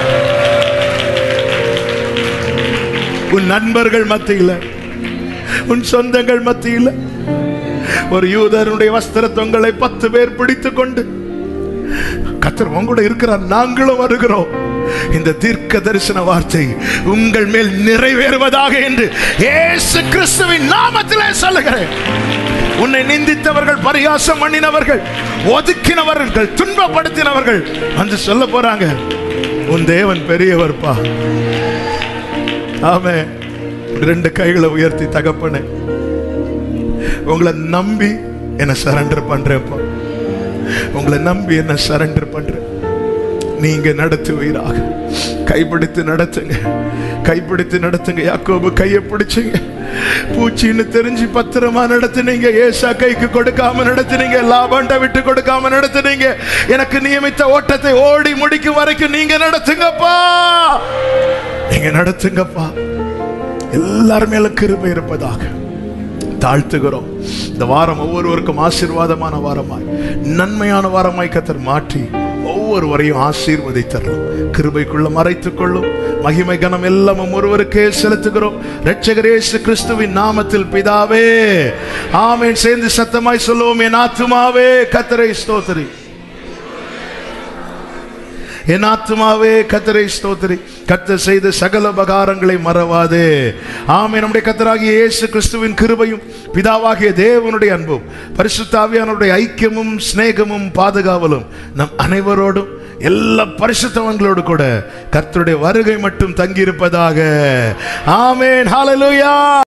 A: உன் நண்பர்கள் மத்தியில உன் சொந்தங்கள் மத்தியில ஒரு யூதருடைய வஸ்திர தொங்கலை பத்து பேர் பிடித்துக் கொண்டு கத்தர் உங்களோட இருக்கிறார் நாங்களும் வருகிறோம் இந்த தீர்க்க தரிசன வார்த்தை உங்கள் மேல் நிறைவேறுவதாக என்று இயேசு கிறிஸ்துவின் நாமத்திலே சொல்லுகிறேன் உன்னை நிந்தித்தவர்கள் பரியாசம் பண்ணினவர்கள் ஒதுக்கினவர்கள் துன்பப்படுத்தினவர்கள் வந்து சொல்ல போறாங்க உன் தேவன் பெரியவர்ப்பா ஆமே ரெண்டு கைகளை உயர்த்தி தகப்பனே உங்களை நம்பி என்ன சரண்டர் பண்றேன்ப்பா உங்களை நம்பி என்ன சரண்டர் பண்றேன் நீங்க நடத்துவீராக கைப்பிடித்து நடத்துங்க கைப்பிடித்து நடத்துங்க யாக்கோபு கையை பிடிச்சுங்க பூச்சின்னு தெரிஞ்சு பத்திரமா நடத்துனீங்க ஏசா கைக்கு கொடுக்காம நடத்துனீங்க லாபண்ட விட்டு கொடுக்காம நடத்துனீங்க எனக்கு நியமித்த ஓட்டத்தை ஓடி முடிக்கும் வரைக்கும் நீங்க நடத்துங்கப்பா நீங்க நடத்துங்கப்பா எல்லார் மேல கிருபை இருப்பதாக தாழ்த்துகிறோம் இந்த வாரம் ஒவ்வொருவருக்கும் ஆசீர்வாதமான வாரமாய் நன்மையான வாரமாய் கத்தர் மாற்றி ஒவ்வொருவரையும் ஆசீர்வதித்தரணும் கிருபைக்குள்ள மறைத்துக் கொள்ளும் மகிமை கனம் எல்லாம் ஒருவருக்கே செலுத்துகிறோம் இரட்சகர் இயேசு கிறிஸ்துவின் நாமத்தில் பிதாவே ஆமென் சேர்ந்து சத்தமாய் சொல்லுவோம் என் ஆத்துமாவே கத்தரை ஸ்தோத்திரி என் ஆத்துமாவே கத்தரை ஸ்தோத்திரி கத்தர் செய்த சகல உபகாரங்களை மறவாதே ஆமே நம்முடைய கத்தராகிய இயேசு கிறிஸ்துவின் கிருபையும் பிதாவாகிய தேவனுடைய அன்பும் பரிசுத்தாவியானுடைய ஐக்கியமும் சிநேகமும் பாதுகாவலும் நம் அனைவரோடும் எல்லா பரிசுத்தவங்களோடு கூட கர்த்தருடைய வருகை மட்டும் தங்கியிருப்பதாக ஆமேன் ஹalleluya